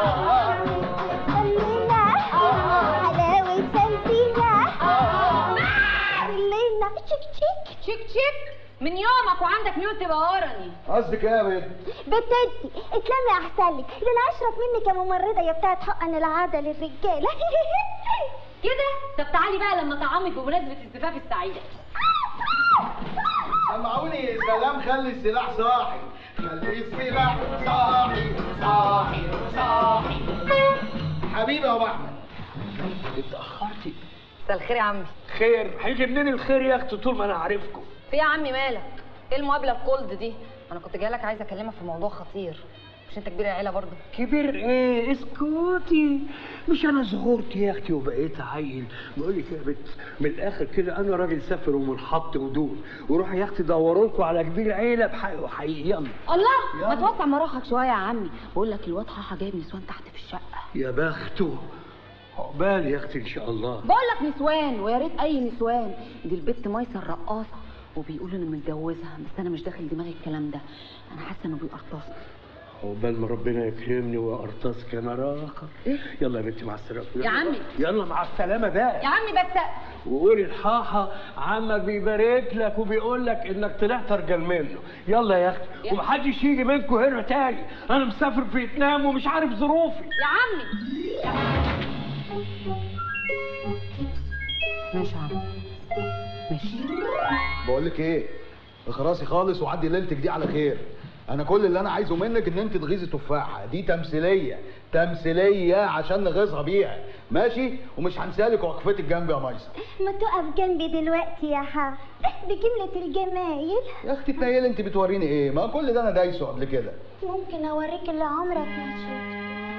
خلينا حلاوة شمسنا خلينا تشيك تشيك تشيك تشيك من يومك وعندك ميول تبقى ورني قصدك ايه يا بنت بتدي اتلمي احسن لك ده انا اشرف منك يا ممرضه يا بتاعت حقن العاده للرجاله كده طب تعالي بقى لما طعامك بمناسبة الزفاف السعيدة سمعوني سلام خلي السلاح صاحي خلي السلاح صاحي صاحي صاحي حبيبي يا ابو احمد اتأخرتي مساء الخير يا عمي خير هيجي منين الخير يا اختي طول ما انا عارفكم في يا عمي مالك ايه المقابله الكولد دي انا كنت جايه لك عايزه اكلمك في موضوع خطير مش انت كبير العيله برضه كبير ايه اسكتي مش انا صغرت يا اختي وبقيت عيل بقول لك يا بت من الاخر كده انا راجل سافر ومنحط ودول وروحوا يا اختي دوروا لكم على كبير عيله بحق وحقيقي يلا الله ما توسع مراحك شويه يا عمي بقول لك الواد حاحه جايب نسوان تحت في الشقه يا بخته عقبال يا اختي ان شاء الله بقول لك نسوان ويا ريت اي نسوان دي البت ميسه الرقاصه وبيقول انه متجوزها بس انا مش داخل دماغي الكلام ده انا حاسه انه بيقرطصني عقبال ما ربنا يكرمني وارتزق انا راخر يلا يا بنتي مع السلامه يا عمي. يلا مع السلامه بقى يا عمي بس وقولي الحاحة عمك بيبارك لك وبيقول لك انك طلعت ارجل منه يلا يا اختي ومحدش يجي منكم هنا تاني انا مسافر فيتنام ومش عارف ظروفي يا عمي ماشي يا عمي ماشي بقول لك ايه اخرسي خالص وعدي ليلتك دي على خير انا كل اللي انا عايزه منك ان انت تغيظي تفاحه دي تمثيليه تمثيليه عشان نغيظها بيها ماشي ومش هنسالك وقفتك جنبي يا ميسر ما تقف جنبي دلوقتي يا ها بجملة الجمايل يا اختي تنيل انت بتوريني ايه ما كل ده انا دايسه قبل كده ممكن اوريك اللي عمرك ما شفته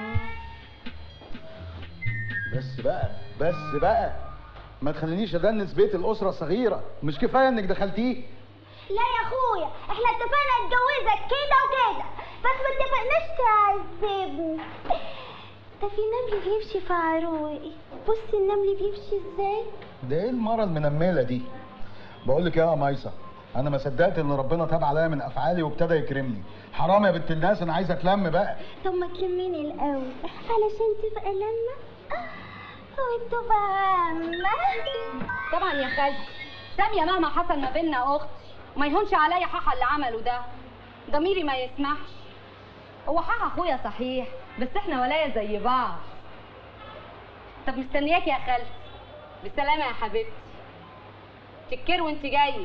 بس بقى بس بقى ما تخلينيش ادنس بيت الاسره الصغيره مش كفايه انك دخلتيه لا يا اخويا احنا اتفقنا نتجوزك كده وكده بس ما اتفقناش تعذبني ده في نمل بيمشي في عروقي بصي النمل بيمشي ازاي ده ايه المره المنمله دي بقول لك يا ميسة انا ما صدقت ان ربنا تاب عليا من افعالي وابتدى يكرمني حرام يا بنت الناس انا عايز اتلم بقى طب ما تلميني الاول علشان تبقى لما وتبقى عامة طبعا يا خالتي ساميه مهما حصل ما بيننا اختي وما يهونش عليا حاحه اللي عمله ده ضميري ما يسمحش هو حاحه اخويا صحيح بس احنا ولايا زي بعض طب مستنياك يا خالتي بالسلامه يا حبيبتي تكر وانت جايه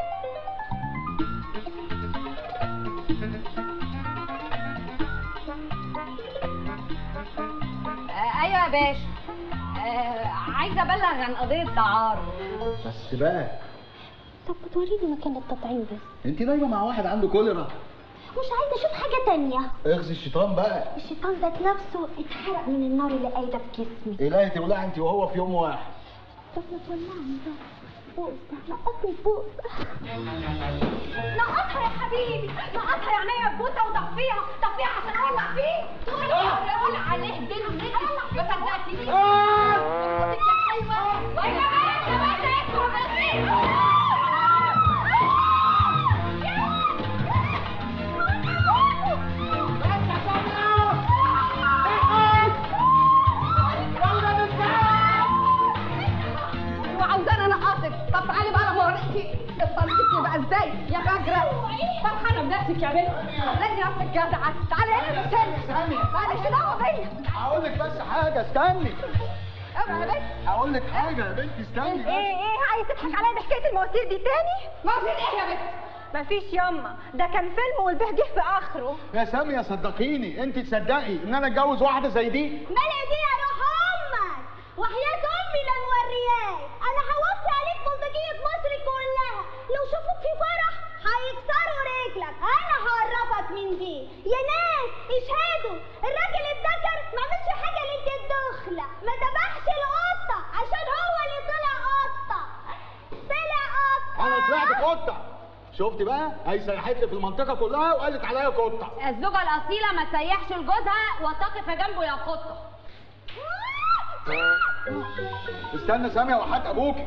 آه ايوه يا باشا آه عايزه ابلغ عن قضيه تعارض بس بقى طب بتوريني مكان التطعيم بس انت دايما مع واحد عنده كوليرا مش عايزه اشوف حاجه تانية اغزي الشيطان بقى الشيطان ذات نفسه اتحرق من النار اللي قايده في جسمي الهي تولع انت وهو في يوم واحد طب ما تولعني بقى بوسه نقطني بوسه نقطها يا حبيبي نقطها يا عينيا بوسه وطفيها طفيها عشان اولع فيه اولع عليه دلوقتي ما صدقتنيش خدك يا حلوه ويا بنت يا بنت اسمع وعاوزاني انا اقاطك طب تعالي بقى لما اوريكي طريقتي بقى ازاي يا فجرة فرحانه بنفسك يا بنت لازم نفسك جدعه تعالي هنا بس هنا معلش دعوه بيا هقول لك بس حاجه استني اوعى يا بنت هقول لك حاجه يا بنتي استني بس ايه ايه عايز تضحك عليا بحكايه المواسير دي تاني مواسير ايه يا بنت مفيش ياما ده كان فيلم والبه جه في اخره يا سامية صدقيني انت تصدقي ان انا اتجوز واحده زي دي مالي دي يا روح امك وحياة امي لا مورياك انا هوصي عليك بلطجية مصر كلها لو شافوك في فرح هيكسروا رجلك انا هعرفك من دي يا ناس اشهدوا الراجل الذكر ما عملش حاجه ليله الدخله ما ذبحش القطه عشان هو اللي طلع قطه طلع قطه انا طلعت قطه شفت بقى هي سيحت لي في المنطقه كلها وقالت عليا قطه الزوجه الاصيله ما تسيحش لجوزها وتقف جنبه يا قطه استنى سامية وحات ابوكي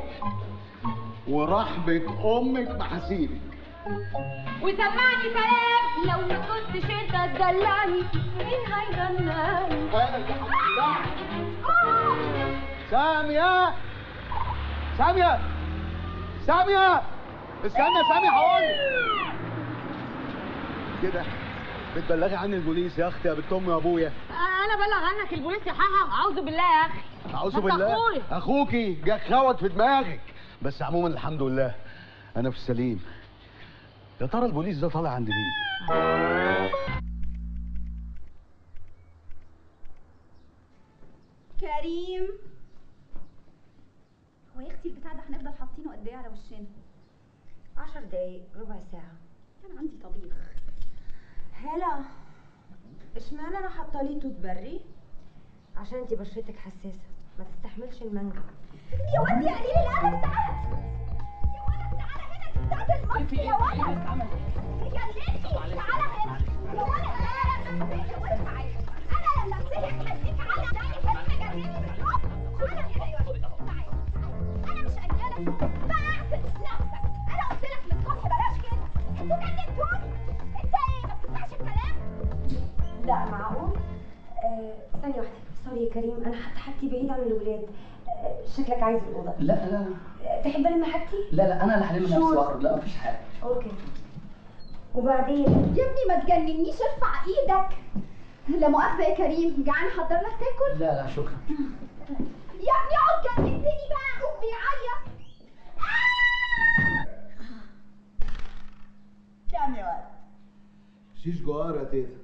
ورحمة امك ما هسيبك وسمعني كلام لو ما كنتش انت تدلعني مين هيدلعني سامية سامية سامية استنى سامية هقول كده بتبلغي عني البوليس يا اختي يا بنت امي وابويا انا بلغ عنك البوليس يا حاحه اعوذ بالله يا اخي اعوذ أنت بالله أخويا. اخوكي جه خوت في دماغك بس عموما الحمد لله انا في السليم يا ترى البوليس ده طالع عند مين كريم هو يا اختي البتاع ده هنفضل حاطينه قد ايه على وشنا عشر دقايق ربع ساعة كان عندي طبيخ هلا اشمعنى انا حاطه لي توت بري عشان انتي بشرتك حساسة ما تستحملش المانجا يا واد يا قليل الادب تعالى يا ولد تعالى هنا دي بتاعت المصر يا ولد يا ليلي تعالى هنا يا ولد انا لما امسكك وانت معايا انا لما امسكك هديك على داني كريم جنني بالحب تعالى هنا يا ولد تعالى انا مش قلقانه بعكس نفسك انا قلت لك من الصبح بلاش كده انتوا جننتوني انت ايه ما بتسمعش الكلام لا معقول آه ثانية واحدة سوري يا كريم انا حتى حاجتي بعيد عن الولاد آه شكلك عايز الأوضة لا لا آه تحب الم حاجتي؟ لا لا انا اللي هلم نفسي شور. واخرج لا مفيش حاجه اوكي وبعدين يا ابني ما تجننيش ارفع ايدك لا مؤاخذة يا كريم جعان حضر لك تاكل لا لا شكرا يا ابني اقعد جننتني بقى اخوك بيعيط كام يا ولد شيش جوار يا تيتا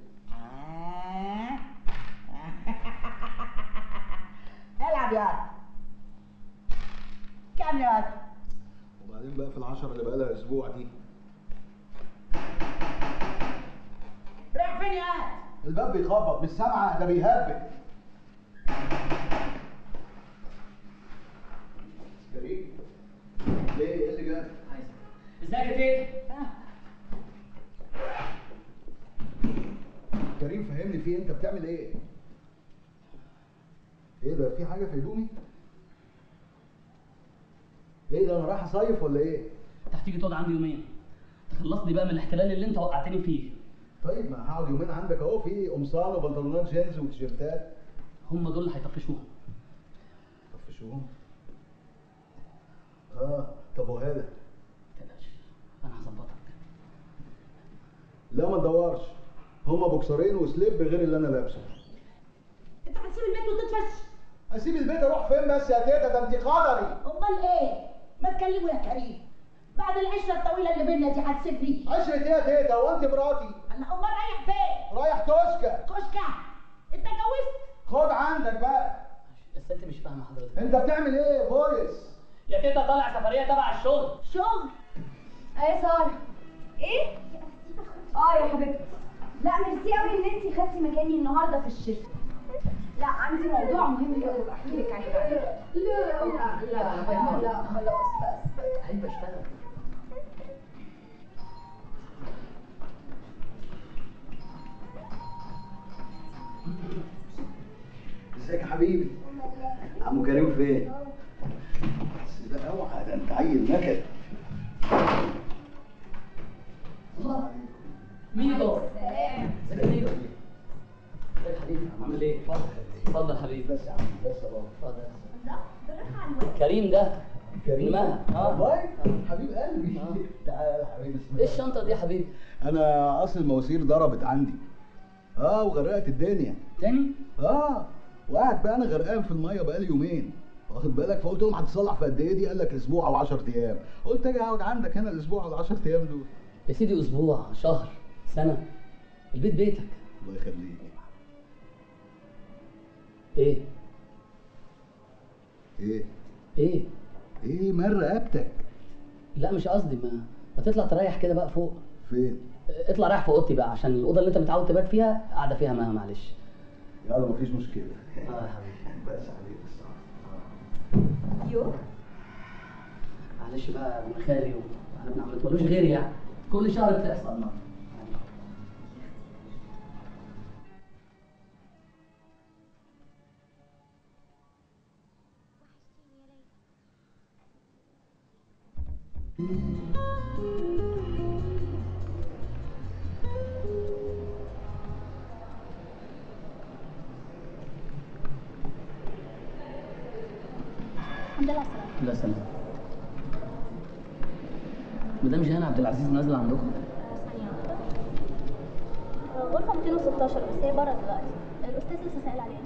العب يا ولد كام يا ولد وبعدين بقى في العشرة اللي بقى لها اسبوع دي رايح فين يا ولد الباب بيخبط مش سامعة ده بيهبل كريم ليه ايه اللي جاب؟ ازيك يا تيتا كريم فهمني في إيه؟ انت بتعمل ايه؟ ايه ده في حاجة في هدومي؟ ايه ده انا رايح اصيف ولا ايه؟ انت هتيجي تقعد عندي يومين تخلصني بقى من الاحتلال اللي انت وقعتني فيه طيب ما هقعد يومين عندك اهو في قمصان وبنطلونات جينز وتيشيرتات هم دول اللي هيطفشوهم طفشوهم اه طب وهذا انا هظبطك لا ما تدورش هما بوكسرين وسليب غير اللي انا لابسه انت هتسيب البيت وتتفش اسيب البيت اروح فين بس يا تيتا ده انت قدري امال ايه ما تكلمه يا كريم بعد العشره الطويله اللي بينا دي هتسيبني عشرة ايه يا تيتا وانت مراتي انا امال رايح فين رايح توشكا كشكه انت اتجوزت خد عندك بقى بس انت مش فاهمه حضرتك انت بتعمل ايه فويس يا تيتا طالع سفريه تبع الشغل شغل ايه سارة ايه؟ اه يا حبيبتي لا ميرسي قوي ان انتي خدتي مكاني النهارده في الشفت لا عندي موضوع مهم قوي بحكي لك عليه بعدين لا لا لا لا خلاص بس عيب اشتغل ازيك يا حبيبي عمو كريم فين بس ده اوعى ده انت عيل نكد ميدو ازيك يا ميدو ازيك يا حبيبي عامل ايه اتفضل اتفضل حبيبي بس يا عم بس يا بابا اتفضل كريم ده كريم مها والله حبيب قلبي تعال يا حبيبي بسم الله. ايه الشنطه دي يا حبيبي انا اصل المواسير ضربت عندي اه وغرقت الدنيا تاني اه وقاعد بقى انا غرقان في الميه بقالي يومين واخد بالك فقلت لهم هتصلح في قد ايه دي قال لك اسبوع او 10 ايام قلت اجي اقعد عندك هنا الاسبوع او 10 ايام دول يا سيدي اسبوع شهر سنه البيت بيتك الله يخليك ايه ايه ايه ايه مال رقبتك لا مش قصدي ما ما تطلع تريح كده بقى فوق فين اطلع رايح في اوضتي بقى عشان الاوضه اللي انت متعود تبات فيها قاعده فيها ما معلش يلا مفيش مشكله اه يا حبيبي بس عليك بس يو معلش بقى ابن خالي و- احنا ما بنعملوش غير يعني كل شهر بتحصل مرة الحمد لله على السلامه لا سلام مدام جيهان عبد العزيز نازله عندكم غرفه 216 بس هي بره دلوقتي الاستاذ لسه سائل عليها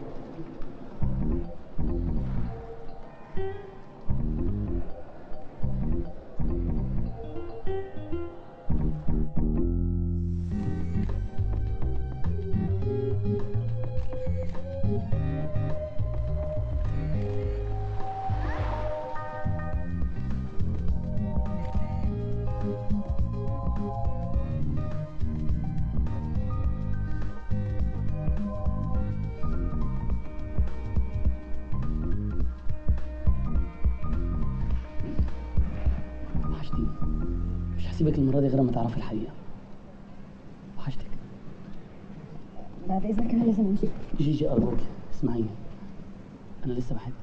هسيبك المره دي غير ما تعرفي الحقيقه وحشتك بعد اذنك انا لازم امشي جيجي ارجوك اسمعيني انا لسه بحبك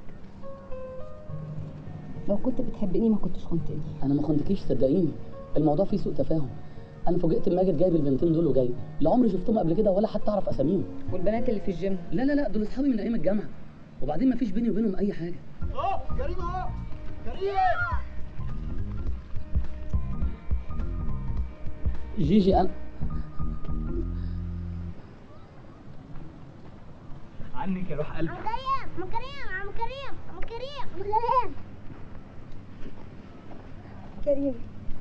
لو كنت بتحبني ما كنتش خنتني انا ما خنتكيش صدقيني الموضوع فيه سوء تفاهم انا فوجئت ان ماجد جايب البنتين دول وجاي لا عمري شفتهم قبل كده ولا حتى اعرف اساميهم والبنات اللي في الجيم لا لا لا دول اصحابي من ايام الجامعه وبعدين ما فيش بيني وبينهم اي حاجه اهو كريم اهو كريم جيجي انا عنك يا روح قلبي عم كريم عم كريم عم كريم عم كريم عم كريم كريم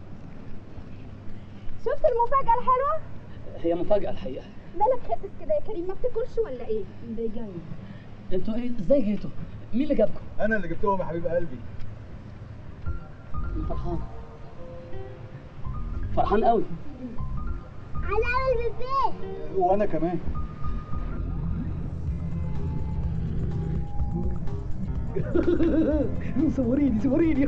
شفت المفاجأة الحلوة؟ هي مفاجاه الحقيقه مالك خاسس كده يا كريم ما بتاكلش ولا ايه؟ مضايقاني انتوا ايه ازاي جيتوا مين اللي جابكم انا اللي جبتهم يا حبيب قلبي انا فرحان فرحان قوي على اول البيت وانا كمان صوريني صوريني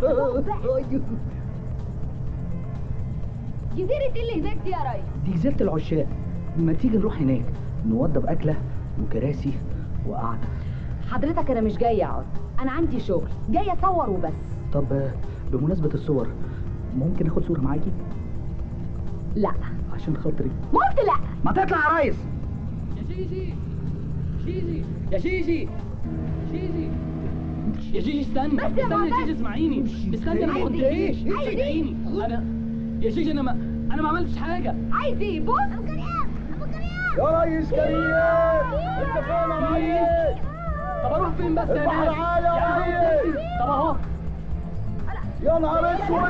جزيرة ايه اللي هناك دي يا ريس؟ دي جزيرة العشاق ما تيجي نروح هناك نوضب أكلة وكراسي وقعدة حضرتك انا مش جايه اقعد انا عندي شغل جايه اصور وبس طب آه، بمناسبة الصور ممكن اخد صورة معاكي لا عشان خاطري قلت لا ما تطلع يا ريس يا جيجي جيجي يا جيجي جيجي يا جيجي استني بس يا استني يا معتز. جيجي اسمعيني استني انا ما عايز قلتليش إيه؟ عايز إيه؟ صدقيني انا يا جيجي انا ما انا ما عملتش حاجه عايز ايه بص يا ريس كريم انت فين يا ريس طب اروح فين بس يا اصبح ناس معايا يا يا ريس طب اهو يا نهار اسود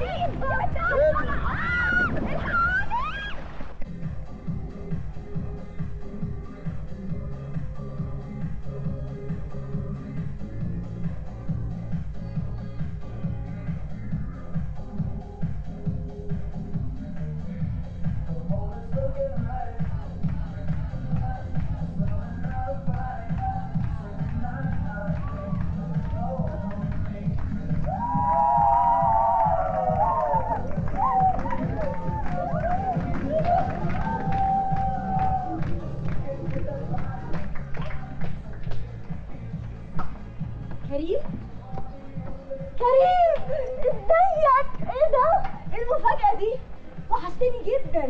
كريم كريم ازيك ايه ده ايه المفاجأة دي وحشتني جدا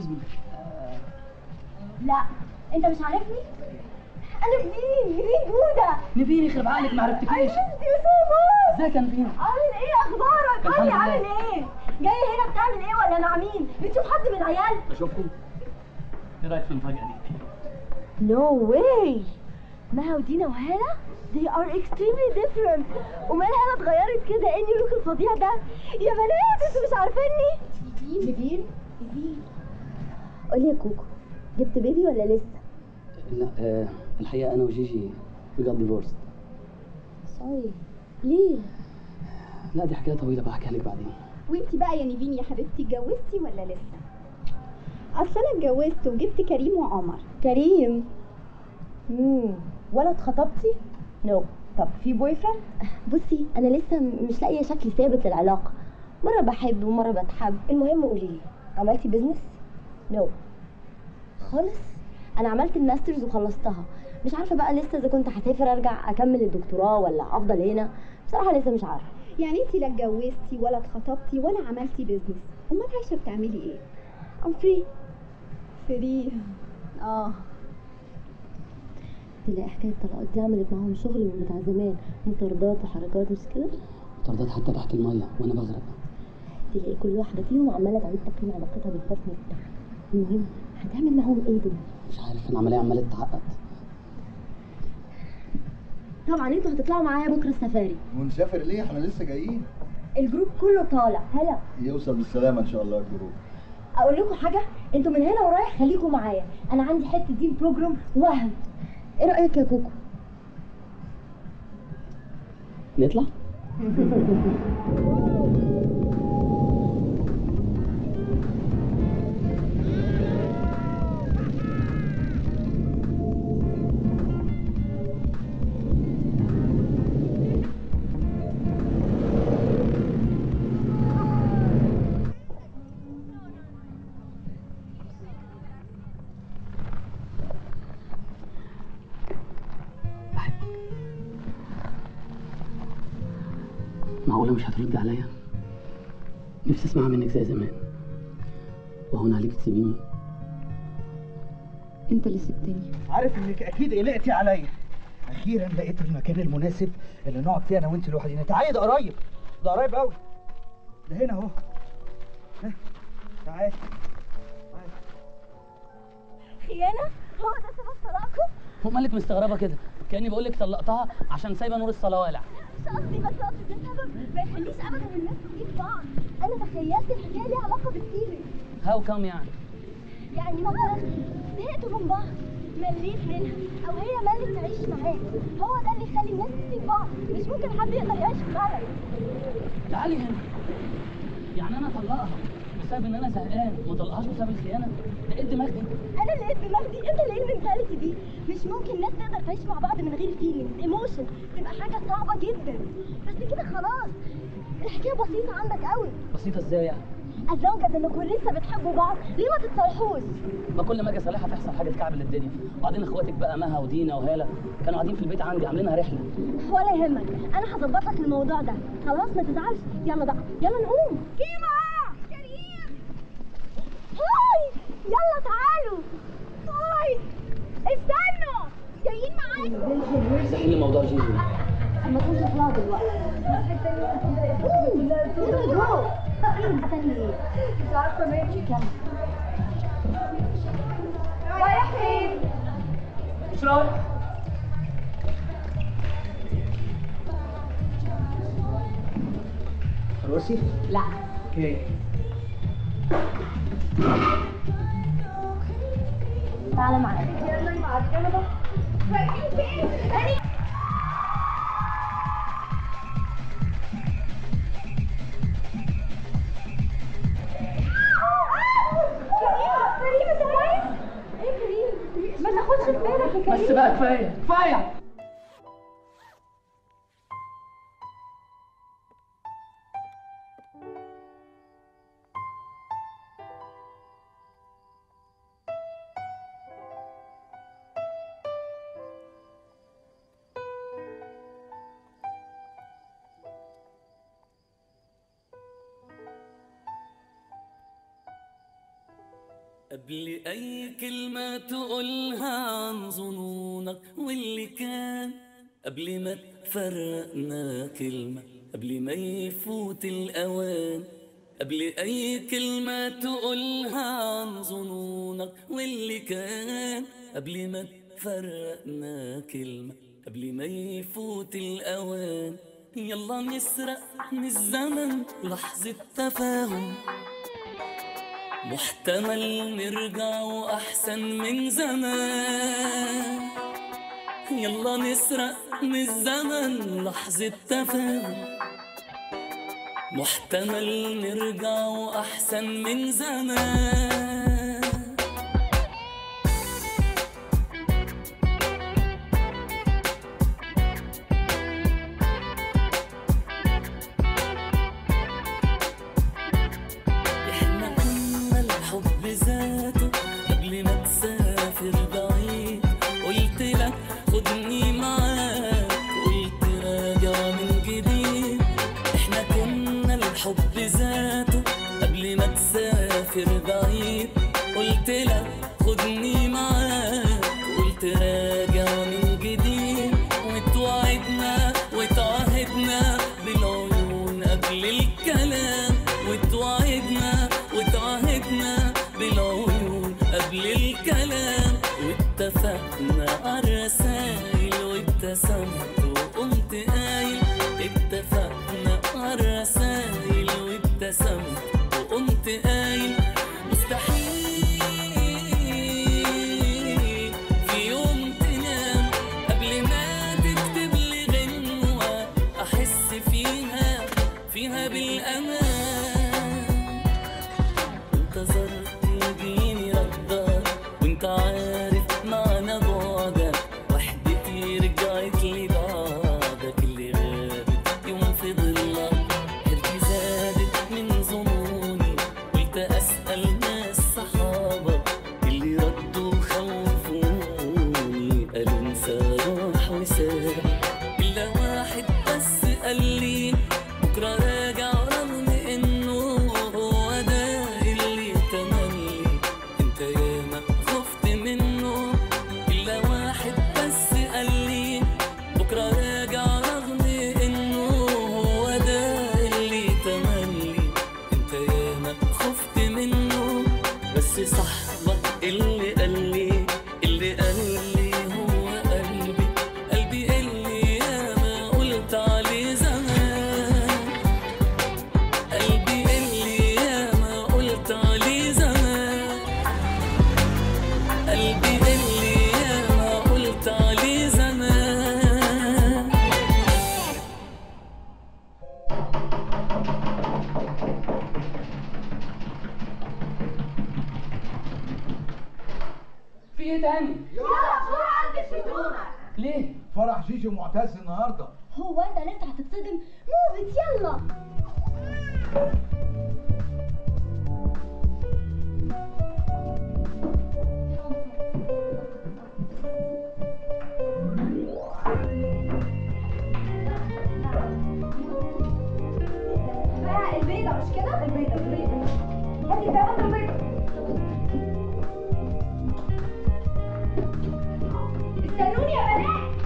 لا انت مش عارفني انا نيفين نيفين جودة نبيني يخرب عقلك ما عرفتكيش I missed you so much. ازيك يا نبيل عامل ايه اخبارك الحمد هاني لله. عامل ايه جاي هنا بتعمل ايه ولا مع مين بتشوف حد من العيال اشوفكم ايه رايك في المفاجاه دي No way مها ودينا وهالة they are extremely different ومال هالة اتغيرت كده ايه النيو لوك الفظيع ده يا بنات انتوا مش عارفيني نيفين نيفين قولي يا كوكو جبت بيبي ولا لسه؟ لا آه الحقيقه انا وجيجي we got divorced سوري ليه؟ لا دي حكايه طويله بحكيها لك بعدين وانتي بقى يا نيفين يا حبيبتي اتجوزتي ولا لسه؟ اصل انا اتجوزت وجبت كريم وعمر كريم امم ولد خطبتي؟ نو no. طب في بوي فريند؟ بصي انا لسه م- مش لاقيه شكل ثابت للعلاقه مره بحب ومره بتحب المهم قولي لي عملتي بيزنس؟ نو no. خالص انا عملت الماسترز وخلصتها مش عارفه بقى لسه اذا كنت هسافر ارجع اكمل الدكتوراه ولا افضل هنا بصراحه لسه مش عارفه يعني انت لا اتجوزتي ولا اتخطبتي ولا عملتي بيزنس امال عايشه بتعملي ايه I'm free فري اه تلاقي حكايه الطلاقات دي عملت معاهم شغل من بتاع زمان مطاردات وحركات مش كده طردات حتى تحت الميه وانا بغرق تلاقي كل واحده فيهم عماله تعيد تقييم علاقتها بالبارتنر بتاعها المهم هتعمل معاهم ايه دول مش عارف العمليه عماله تتعقد طبعا انتوا هتطلعوا معايا بكره السفاري ونسافر ليه احنا لسه جايين الجروب كله طالع هلا يوصل بالسلامه ان شاء الله الجروب اقول لكم حاجه انتوا من هنا ورايح خليكم معايا انا عندي حته دين بروجرام وهم ايه رايك يا كوكو نطلع معقولة مش هترد عليا؟ نفسي اسمعها منك زي زمان وهون عليك تسيبيني انت اللي سبتني عارف انك اكيد قلقتي عليا اخيرا لقيت المكان المناسب اللي نقعد فيه انا وانت لوحدينا تعالي ده قريب ده قريب قوي ده هنا اهو ها، تعالي خيانة هو ده سبب طلاقكم هو مالك مستغربة كده كأني بقول لك طلقتها عشان سايبة نور الصلاة والع مش قصدي بس قصدي ده سبب ما يخليش ابدا الناس تسيب بعض انا تخيلت الحكايه ليها علاقه بكتير هاو كام يعني يعني مثلا زهقتوا من بعض مليت منها او هي ملت تعيش معاك هو ده اللي يخلي الناس تسيب بعض مش ممكن حد يقدر يعيش في ملل تعالي هنا يعني انا اطلقها بسبب ان انا زهقان ما اطلقهاش بسبب الخيانة ده ايه الدماغ دي انا اللي قد دماغي انت اللي ايه المنتاليتي دي مش ممكن ناس تقدر تعيش مع بعض من غير فيلينج ايموشن تبقى حاجه صعبه جدا بس كده خلاص الحكايه بسيطه عندك قوي بسيطة ازاي يعني as long as انكم لسه بتحبوا بعض ليه ما تتصالحوش ما كل ما اجي اصالحها تحصل حاجة تكعبل الدنيا وبعدين اخواتك بقى مها ودينا وهالة كانوا قاعدين في البيت عندي عاملينها رحلة ولا يهمك انا هظبط لك الموضوع ده خلاص ما تزعلش يلا بقى يلا نقوم كيما كريم هاي يلا تعالوا هاي استنوا جايين معاكم مستحيل الموضوع جيجي اما كنت اطلع دلوقتي استني ايه مش عارفه ماشي كم رايح فين مش رايح روسي لا اوكي تعالى معايا يلا معاك يلا بقى رايحين فين أني- كريم انت كويس؟ ايه كريم؟ ما تاخدش في بالك يا كريم بس بقى كفاية كفاية قبل أي كلمة تقولها عن ظنونك واللي كان قبل ما تفرقنا كلمة قبل ما يفوت الأوان قبل أي كلمة تقولها عن ظنونك واللي كان قبل ما تفرقنا كلمة قبل ما يفوت الأوان يلا نسرق من الزمن لحظة تفاهم محتمل نرجع وأحسن من زمان يلا نسرق من الزمن لحظة تفاهم محتمل نرجع وأحسن من زمان احنا كنا الحب ذاته قبل ما تسافر بعيد قلت لك خدني معاك قلت راجع من جديد احنا كنا الحب ذاته قبل ما تسافر بعيد قلت لك خدني معاك قلت راجع من جديد وتوعدنا وتعهدنا بالعيون قبل الكلام وتوعدنا وتعهدنا بالعيون قبل الكلام واتفقنا على رسايل وابتسمت وقمت قايل اتفقنا على رسايل وابتسمت وقمت قايل مستحيل بس صاحبك اللي قال لي اللي قال لي هو قلبي قلبي اللي ياما قلت عليه زمان قلبي اللي ياما قلت عليه زمان قلبي اللي ياما قلت عليه زمان في ايه تاني؟ يلا بسرعة البس هدومك ليه؟ فرح شيشي ومعتز النهارده هو انت لسه هتتصدم موفت يلا بقى البيضة مش كده؟ البيضة البيضة هاتي بقى البيضة استنوني يا بنات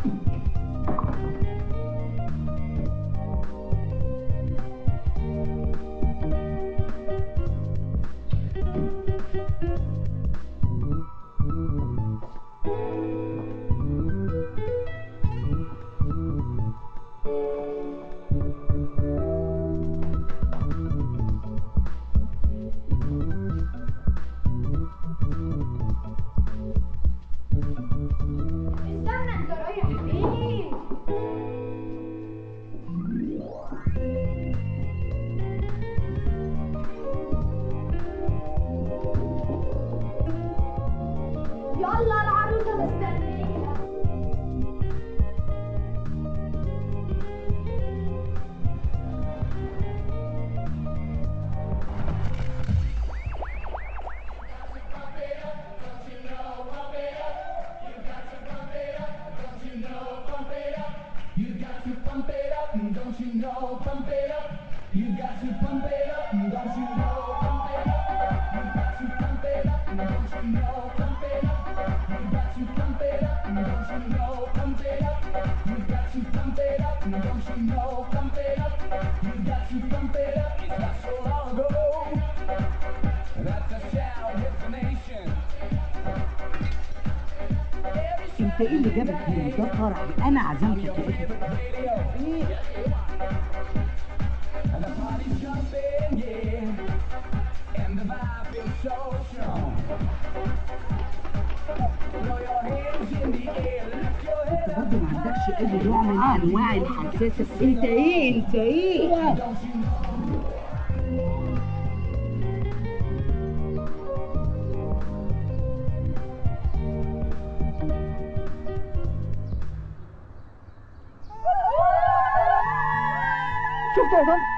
استنى انت رايح فين؟ يلا العروسة مستنية انت ايه اللي جابك هنا ده فرحي انا عزمتك يا ابني انت برضه ما عندكش اي نوع من انواع الحساسه انت ايه انت ايه شفت يا فندم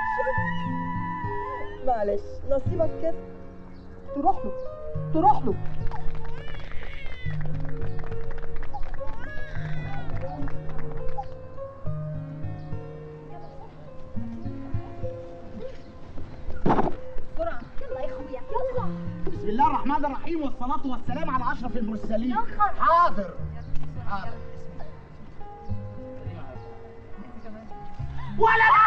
معلش نصيبك كده تروح له تروح له بسرعة يلا يا اخويا يلا بسم الله الرحمن الرحيم والصلاة والسلام على أشرف المرسلين يا خبر. حاضر حاضر ولا لا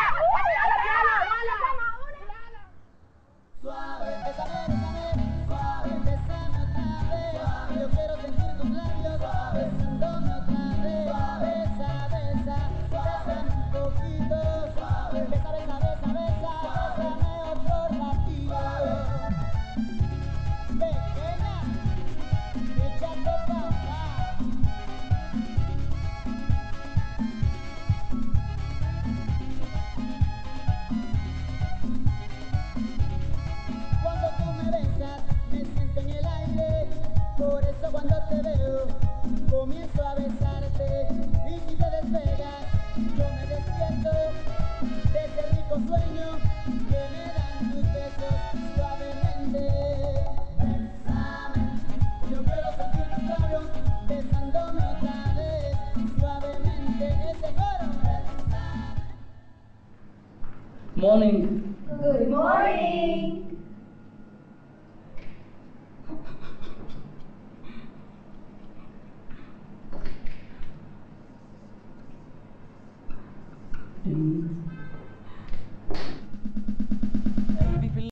Cuando tú me besas, me siento en el aire. Por eso cuando te veo, comienzo a besarte. Y si te despegas, yo me despierto de ese rico sueño que me dan tus besos suavemente. Bésame, yo quiero sentir tus labios besándome otra vez suavemente. Ese coro. Morning. Good morning